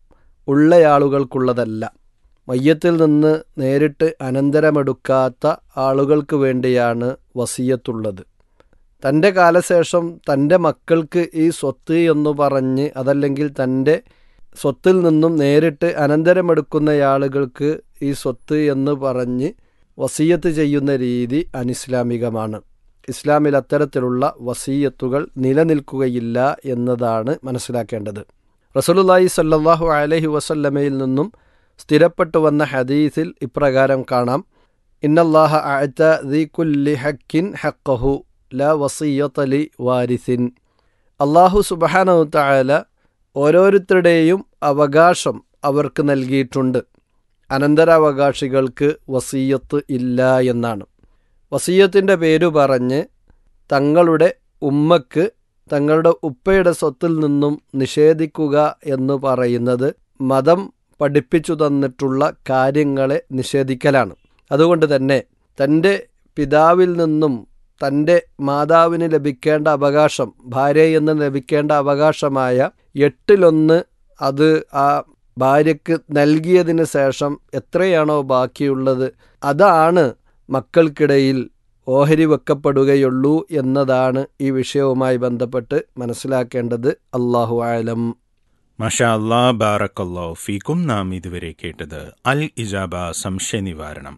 ഉള്ളയാളുകൾക്കുള്ളതല്ല മയ്യത്തിൽ നിന്ന് നേരിട്ട് അനന്തരമെടുക്കാത്ത ആളുകൾക്ക് വേണ്ടിയാണ് വസീയത്തുള്ളത് തൻ്റെ കാലശേഷം തൻ്റെ മക്കൾക്ക് ഈ സ്വത്ത് എന്ന് പറഞ്ഞ് അതല്ലെങ്കിൽ തൻ്റെ സ്വത്തിൽ നിന്നും നേരിട്ട് അനന്തരമെടുക്കുന്ന ആളുകൾക്ക് ഈ സ്വത്ത് എന്ന് പറഞ്ഞ് വസീയത്ത് ചെയ്യുന്ന രീതി അനിസ്ലാമികമാണ് ഇസ്ലാമിൽ അത്തരത്തിലുള്ള വസീയത്തുകൾ നിലനിൽക്കുകയില്ല എന്നതാണ് മനസ്സിലാക്കേണ്ടത് റസൂലുള്ളാഹി സല്ലല്ലാഹു അലൈഹി വസല്ലമയിൽ നിന്നും സ്ഥിരപ്പെട്ടു വന്ന ഹദീസിൽ ഇപ്രകാരം കാണാം ഇന്നല്ലാഹ അഅത ദി കുല്ലി ഹക്കിൻ ഹഖഹു ല വസീയത്തലി വാരിസിൻ അള്ളാഹു സുബഹാനഹു തആല ഓരോരുത്തരുടെയും അവകാശം അവർക്ക് നൽകിയിട്ടുണ്ട് അനന്തരാവകാശികൾക്ക് വസീയത്ത് ഇല്ല എന്നാണ് വസീയത്തിൻ്റെ പേരു പറഞ്ഞ് തങ്ങളുടെ ഉമ്മക്ക് തങ്ങളുടെ ഉപ്പയുടെ സ്വത്തിൽ നിന്നും നിഷേധിക്കുക എന്ന് പറയുന്നത് മതം പഠിപ്പിച്ചു തന്നിട്ടുള്ള കാര്യങ്ങളെ നിഷേധിക്കലാണ് അതുകൊണ്ട് തന്നെ തൻ്റെ പിതാവിൽ നിന്നും തൻ്റെ മാതാവിന് ലഭിക്കേണ്ട അവകാശം ഭാര്യ എന്ന് ലഭിക്കേണ്ട അവകാശമായ എട്ടിലൊന്ന് അത് ആ ഭാര്യയ്ക്ക് നൽകിയതിന് ശേഷം എത്രയാണോ ബാക്കിയുള്ളത് അതാണ് മക്കൾക്കിടയിൽ ഓഹരി വെക്കപ്പെടുകയുള്ളൂ എന്നതാണ് ഈ വിഷയവുമായി ബന്ധപ്പെട്ട് മനസ്സിലാക്കേണ്ടത് അള്ളാഹു ആലം മഷാ അല്ലാ ബാറക്കല്ലോ ഫീക്കും നാം ഇതുവരെ കേട്ടത് അൽ ഇജാബ സംശയ നിവാരണം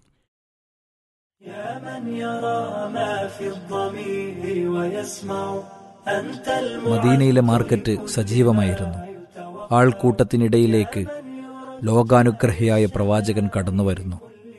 يا من يرى ما في الضمير ويسمع أنت മദീനയിലെ മാർക്കറ്റ് സജീവമായിരുന്നു ആൾക്കൂട്ടത്തിനിടയിലേക്ക് ലോകാനുഗ്രഹിയായ പ്രവാചകൻ കടന്നുവരുന്നു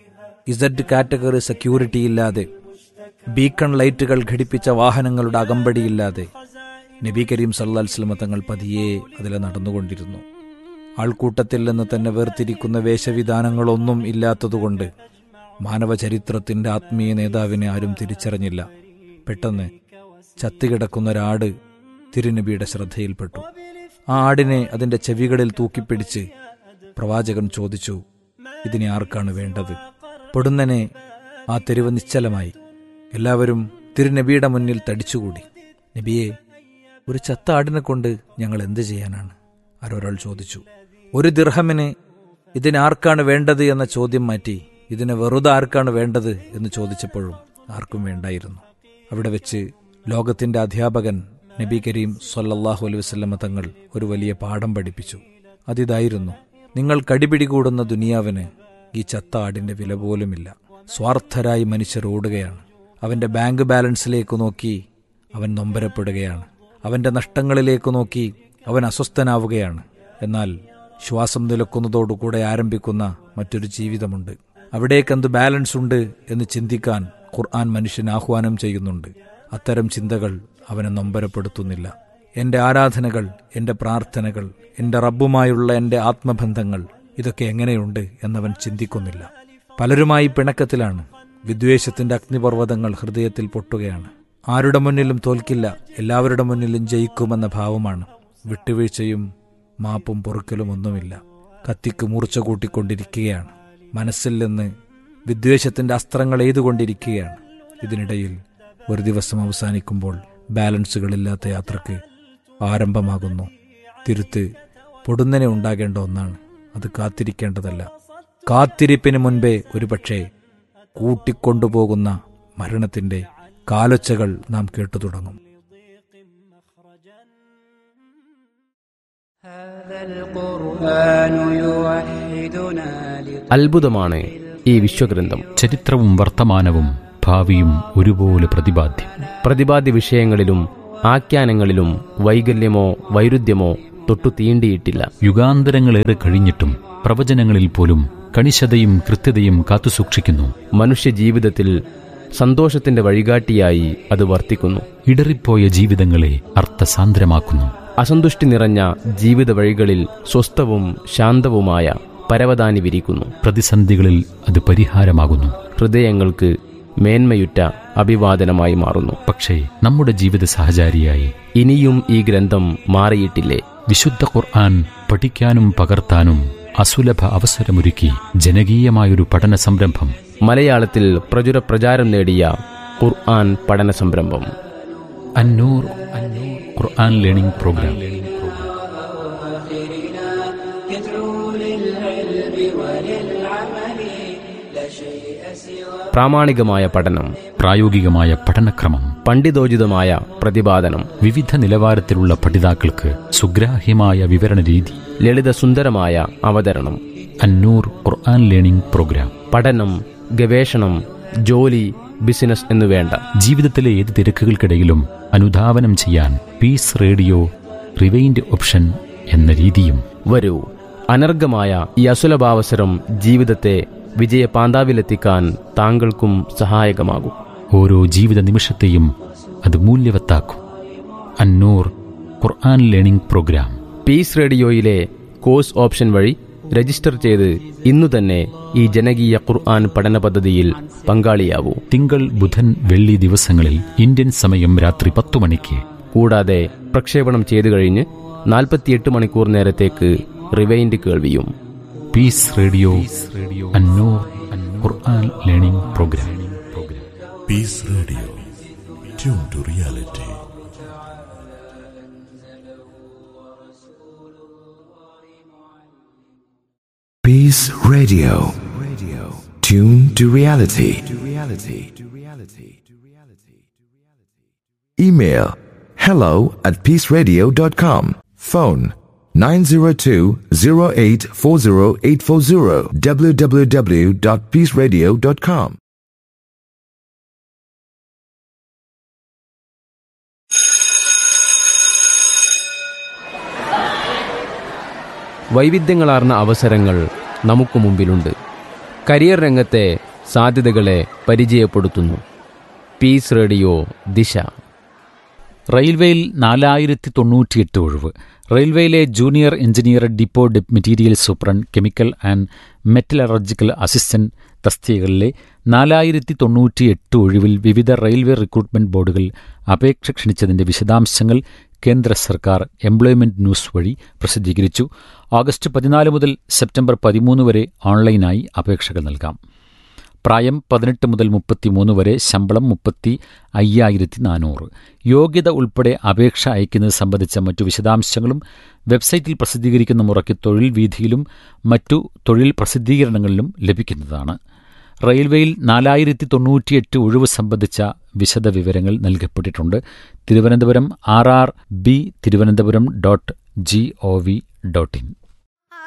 ഇസഡ് കാറ്റഗറി സെക്യൂരിറ്റി ഇല്ലാതെ ബീക്കൺ ലൈറ്റുകൾ ഘടിപ്പിച്ച വാഹനങ്ങളുടെ അകമ്പടിയില്ലാതെ നബി കരീം സല്ലാസ്ലമ തങ്ങൾ പതിയെ അതിലെ നടന്നുകൊണ്ടിരുന്നു ആൾക്കൂട്ടത്തിൽ നിന്ന് തന്നെ വേർതിരിക്കുന്ന വേഷവിധാനങ്ങളൊന്നും ഇല്ലാത്തതുകൊണ്ട് മാനവചരിത്രത്തിന്റെ ആത്മീയ നേതാവിനെ ആരും തിരിച്ചറിഞ്ഞില്ല പെട്ടെന്ന് ചത്തുകിടക്കുന്ന ഒരാട് തിരുനബിയുടെ ശ്രദ്ധയിൽപ്പെട്ടു ആ ആടിനെ അതിന്റെ ചെവികളിൽ തൂക്കിപ്പിടിച്ച് പ്രവാചകൻ ചോദിച്ചു ഇതിനെ ആർക്കാണ് വേണ്ടത് പൊടുന്നനെ ആ തെരുവ് നിശ്ചലമായി എല്ലാവരും തിരുനബിയുടെ മുന്നിൽ തടിച്ചുകൂടി നബിയെ ഒരു ചത്ത ആടിനെ കൊണ്ട് ഞങ്ങൾ എന്ത് ചെയ്യാനാണ് ആരൊരാൾ ചോദിച്ചു ഒരു ദിർഹമിന് ഇതിനാർക്കാണ് വേണ്ടത് എന്ന ചോദ്യം മാറ്റി ഇതിന് വെറുതെ ആർക്കാണ് വേണ്ടത് എന്ന് ചോദിച്ചപ്പോഴും ആർക്കും വേണ്ടായിരുന്നു അവിടെ വെച്ച് ലോകത്തിന്റെ അധ്യാപകൻ നബി കരീം സൊല്ലാഹു അലൈഹി വസ്ലമ തങ്ങൾ ഒരു വലിയ പാഠം പഠിപ്പിച്ചു അതിതായിരുന്നു നിങ്ങൾ കടിപിടികൂടുന്ന ദുനിയാവിന് ഈ ചത്ത ആടിന്റെ വില പോലുമില്ല സ്വാർത്ഥരായി മനുഷ്യർ ഓടുകയാണ് അവന്റെ ബാങ്ക് ബാലൻസിലേക്ക് നോക്കി അവൻ നൊമ്പരപ്പെടുകയാണ് അവന്റെ നഷ്ടങ്ങളിലേക്ക് നോക്കി അവൻ അസ്വസ്ഥനാവുകയാണ് എന്നാൽ ശ്വാസം നിലക്കുന്നതോടുകൂടെ ആരംഭിക്കുന്ന മറ്റൊരു ജീവിതമുണ്ട് അവിടേക്കെന്ത് ബാലൻസ് ഉണ്ട് എന്ന് ചിന്തിക്കാൻ ഖുർആൻ മനുഷ്യൻ ആഹ്വാനം ചെയ്യുന്നുണ്ട് അത്തരം ചിന്തകൾ അവനെ നൊമ്പരപ്പെടുത്തുന്നില്ല എന്റെ ആരാധനകൾ എന്റെ പ്രാർത്ഥനകൾ എന്റെ റബ്ബുമായുള്ള എന്റെ ആത്മബന്ധങ്ങൾ ഇതൊക്കെ എങ്ങനെയുണ്ട് എന്നവൻ ചിന്തിക്കുന്നില്ല പലരുമായി പിണക്കത്തിലാണ് വിദ്വേഷത്തിന്റെ അഗ്നിപർവ്വതങ്ങൾ ഹൃദയത്തിൽ പൊട്ടുകയാണ് ആരുടെ മുന്നിലും തോൽക്കില്ല എല്ലാവരുടെ മുന്നിലും ജയിക്കുമെന്ന ഭാവമാണ് വിട്ടുവീഴ്ചയും മാപ്പും പൊറുക്കലും ഒന്നുമില്ല കത്തിക്ക് മൂർച്ച കൂട്ടിക്കൊണ്ടിരിക്കുകയാണ് മനസ്സിൽ നിന്ന് വിദ്വേഷത്തിന്റെ അസ്ത്രങ്ങൾ എയ്തുകൊണ്ടിരിക്കുകയാണ് ഇതിനിടയിൽ ഒരു ദിവസം അവസാനിക്കുമ്പോൾ ബാലൻസുകളില്ലാത്ത യാത്രക്ക് ആരംഭമാകുന്നു തിരുത്ത് പൊടുന്നനെ ഉണ്ടാകേണ്ട ഒന്നാണ് അത് കാത്തിരിക്കേണ്ടതല്ല കാത്തിരിപ്പിന് മുൻപേ ഒരുപക്ഷെ കൂട്ടിക്കൊണ്ടുപോകുന്ന മരണത്തിന്റെ കാലൊച്ചകൾ നാം കേട്ടു തുടങ്ങും അത്ഭുതമാണ് ഈ വിശ്വഗ്രന്ഥം ചരിത്രവും വർത്തമാനവും ഭാവിയും ഒരുപോലെ പ്രതിപാദ്യം പ്രതിപാദ്യ വിഷയങ്ങളിലും ആഖ്യാനങ്ങളിലും വൈകല്യമോ വൈരുദ്ധ്യമോ തൊട്ടു തീണ്ടിയിട്ടില്ല യുഗാന്തരങ്ങളേറെ കഴിഞ്ഞിട്ടും പ്രവചനങ്ങളിൽ പോലും കണിശതയും കൃത്യതയും കാത്തുസൂക്ഷിക്കുന്നു മനുഷ്യ ജീവിതത്തിൽ സന്തോഷത്തിന്റെ വഴികാട്ടിയായി അത് വർത്തിക്കുന്നു ഇടറിപ്പോയ ജീവിതങ്ങളെ അർത്ഥസാന്ദ്രമാക്കുന്നു അസന്തുഷ്ടി നിറഞ്ഞ ജീവിത വഴികളിൽ സ്വസ്ഥവും ശാന്തവുമായ പരവതാനി വിരിക്കുന്നു പ്രതിസന്ധികളിൽ അത് പരിഹാരമാകുന്നു ഹൃദയങ്ങൾക്ക് മേന്മയുറ്റ അഭിവാദനമായി മാറുന്നു പക്ഷേ നമ്മുടെ ജീവിത സഹചാരിയായി ഇനിയും ഈ ഗ്രന്ഥം മാറിയിട്ടില്ലേ വിശുദ്ധ ഖുർആൻ പഠിക്കാനും പകർത്താനും അസുലഭ അവസരമൊരുക്കി ജനകീയമായൊരു പഠന സംരംഭം മലയാളത്തിൽ പ്രചുര പ്രചാരം നേടിയ ഖുർആൻ പഠന സംരംഭം അന്നൂർ അന്നൂർ ഖുർആൻ ലേണിംഗ് പ്രോഗ്രാം പ്രാമാണികമായ പഠനം പ്രായോഗികമായ പഠനക്രമം പണ്ഡിതോചിതമായ പ്രതിപാദനം വിവിധ നിലവാരത്തിലുള്ള പഠിതാക്കൾക്ക് സുഗ്രാഹ്യമായ വിവരണ രീതി ലളിതസുന്ദരമായ അവതരണം അന്നൂർ ഖുർആൻ ലേണിംഗ് പ്രോഗ്രാം പഠനം ഗവേഷണം ജോലി ബിസിനസ് എന്നുവേണ്ട ജീവിതത്തിലെ ഏത് തിരക്കുകൾക്കിടയിലും അനുധാവനം ചെയ്യാൻ പീസ് റേഡിയോ റിവൈൻഡ് ഓപ്ഷൻ എന്ന രീതിയും വരൂ അനർഘമായ ഈ അസുലഭാവസരം ജീവിതത്തെ വിജയപാന്താവിലെത്തിക്കാൻ താങ്കൾക്കും സഹായകമാകും ഓരോ ജീവിത നിമിഷത്തെയും അത് മൂല്യവത്താക്കും അന്നൂർ ഖുർആൻ ലേണിംഗ് പ്രോഗ്രാം പീസ് റേഡിയോയിലെ കോഴ്സ് ഓപ്ഷൻ വഴി രജിസ്റ്റർ ചെയ്ത് ഇന്നു തന്നെ ഈ ജനകീയ ഖുർആൻ പഠന പദ്ധതിയിൽ പങ്കാളിയാവൂ തിങ്കൾ ബുധൻ വെള്ളി ദിവസങ്ങളിൽ ഇന്ത്യൻ സമയം രാത്രി പത്തു മണിക്ക് കൂടാതെ പ്രക്ഷേപണം ചെയ്തു കഴിഞ്ഞ് നാൽപ്പത്തിയെട്ട് മണിക്കൂർ നേരത്തേക്ക് റിവൈൻഡ് കേൾവിയും പീസ് റേഡിയോ അന്നൂർ ഖുർആൻ learning program peace radio tune to reality Peace Radio. Radio. Tune to reality. To reality. To reality. To reality. Email hello at peaceradio.com. Phone 902-0840840 www.peaceradio.com. വൈവിധ്യങ്ങളാർന്ന അവസരങ്ങൾ നമുക്ക് മുമ്പിലുണ്ട് കരിയർ രംഗത്തെ സാധ്യതകളെ പരിചയപ്പെടുത്തുന്നു പീസ് റേഡിയോ ദിശ റെയിൽവേയിൽ നാലായിരത്തി തൊണ്ണൂറ്റിയെട്ട് ഒഴിവ് റെയിൽവേയിലെ ജൂനിയർ എഞ്ചിനീയർ ഡിപ്പോ ഡെപ് material superintendent chemical and metallurgical assistant തസ്തികകളിലെ നാലായിരത്തി തൊണ്ണൂറ്റിയെട്ട് ഒഴിവിൽ വിവിധ റെയിൽവേ റിക്രൂട്ട്മെന്റ് ബോർഡുകൾ അപേക്ഷ ക്ഷണിച്ചതിന്റെ വിശദാംശങ്ങൾ കേന്ദ്ര സർക്കാർ എംപ്ലോയ്മെന്റ് ന്യൂസ് വഴി പ്രസിദ്ധീകരിച്ചു ഓഗസ്റ്റ് പതിനാല് മുതൽ സെപ്റ്റംബർ പതിമൂന്ന് വരെ ഓൺലൈനായി അപേക്ഷകൾ നൽകാം പ്രായം പതിനെട്ട് മുതൽ മുപ്പത്തിമൂന്ന് വരെ ശമ്പളം മുപ്പത്തി അയ്യായിരത്തി നാനൂറ് യോഗ്യത ഉൾപ്പെടെ അപേക്ഷ അയക്കുന്നത് സംബന്ധിച്ച മറ്റു വിശദാംശങ്ങളും വെബ്സൈറ്റിൽ പ്രസിദ്ധീകരിക്കുന്ന മുറയ്ക്ക് തൊഴിൽ വീതിയിലും മറ്റു തൊഴിൽ പ്രസിദ്ധീകരണങ്ങളിലും ലഭിക്കുന്നതാണ് റെയിൽവേയിൽ നാലായിരത്തി തൊണ്ണൂറ്റിയെട്ട് ഒഴിവ് സംബന്ധിച്ച വിശദ വിവരങ്ങൾ നൽകപ്പെട്ടിട്ടുണ്ട് Thiruvananthapuram R R B Thiruvananthapuram dot G O V dot in